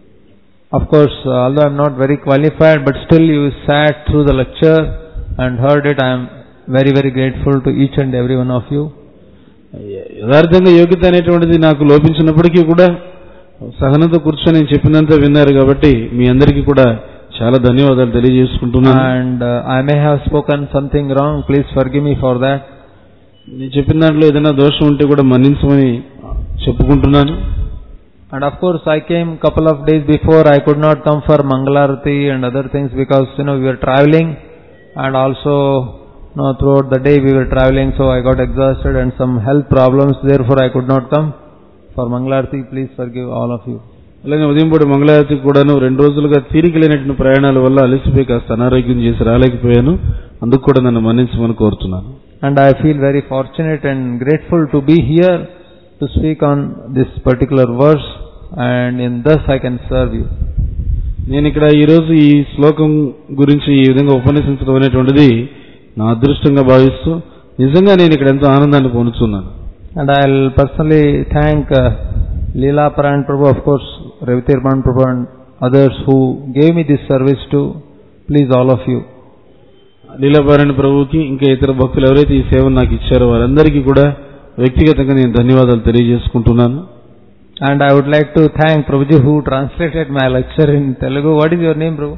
A: Of course, uh, although I am not very qualified, but still you sat through the lecture and heard it. I am very, very grateful to each and every one of you.
B: యథార్థంగా యోగ్యత అనేటువంటిది నాకు లోపించినప్పటికీ కూడా సహనంతో కూర్చొని నేను చెప్పినంత విన్నారు కాబట్టి మీ అందరికీ కూడా చాలా ధన్యవాదాలు తెలియజేసుకుంటున్నాను
A: And uh, I may have spoken something wrong. Please forgive me for that.
B: నేను చెప్పిన దాంట్లో ఏదైనా దోషం ఉంటే కూడా మన్నించమని చెప్పుకుంటున్నాను
A: And of course, I came couple of days before. I could not come for Mangalarti and other things because you know we were traveling, and also you know, throughout the day we were traveling. So I got exhausted and some health problems. Therefore, I could not come for Mangalarti. Please forgive all of you.
B: అలాగే ఉదయం పూట మంగళారతికి కూడాను రెండు రోజులుగా తీరిక లేనటువంటి ప్రయాణాల వల్ల అలసిపోయి కాస్త అనారోగ్యం చేసి రాలేకపోయాను అందుకు కూడా నన్ను మన్నించమని కోరుతున్నాను
A: And I feel very fortunate and grateful to be here to speak on this particular verse, and in thus I can serve you.
B: నేను ఇక్కడ ఈరోజు ఈ శ్లోకం గురించి ఈ విధంగా ఉపన్యసించడం అనేటువంటిది నా అదృష్టంగా భావిస్తూ నిజంగా నేను ఇక్కడ ఎంతో ఆనందాన్ని పొందుతున్నాను
A: And I'll personally thank uh, Leela Paran Prabhu, of course, Ravitirman Prabhu and others who gave me this service to please all of you.
B: లీలాపారాయణ ప్రభువుకి ఇంకా ఇతర భక్తులు ఎవరైతే ఈ సేవను నాకు ఇచ్చారో వారందరికీ కూడా వ్యక్తిగతంగా నేను ధన్యవాదాలు తెలియజేసుకుంటున్నాను
A: And I would like to thank Prabhuji who translated my lecture in Telugu. What is your name, Prabhu?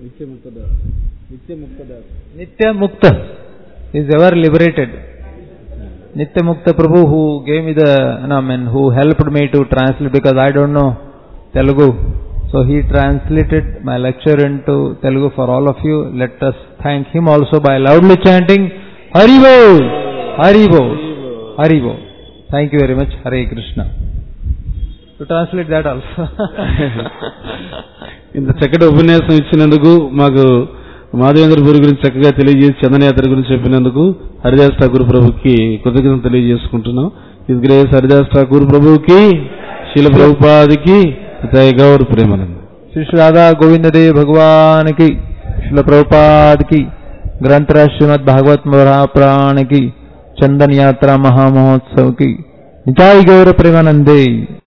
A: Nitya Mukta is ever liberated. Nitya Mukta Prabhu who gave me the, you know, I mean, who helped me to translate because I don't know Telugu. So So he translated my lecture into Telugu for all of you. Let us thank him also by loudly chanting Haribo, Haribo, Haribo. Thank you very much. Hare Krishna. To translate that also.
B: ఇంత చక్కటి ఉపన్యాసం ఇచ్చినందుకు మాకు మాధవేంద్రపురి గురించి చక్కగా తెలియజేసి చందనయాత్ర గురించి చెప్పినందుకు హరిదాస్ ఠాకూర్ ప్రభుకి కృతజ్ఞత తెలియజేసుకుంటున్నాం ఇది గ్రేస్ హరిదాస్ ఠాకూర్ ప్రభుకి శీల ప్రభుపాదికి జయ గౌర్ ప్రేమానంద్
A: श्री श्री राधा गोविंद देव भगवान की शिल प्रभुपाद की ग्रंथराज श्रीमद भागवत महाप्राण की चंदन यात्रा महामहोत्सव की निताई गौर प्रेमानंदे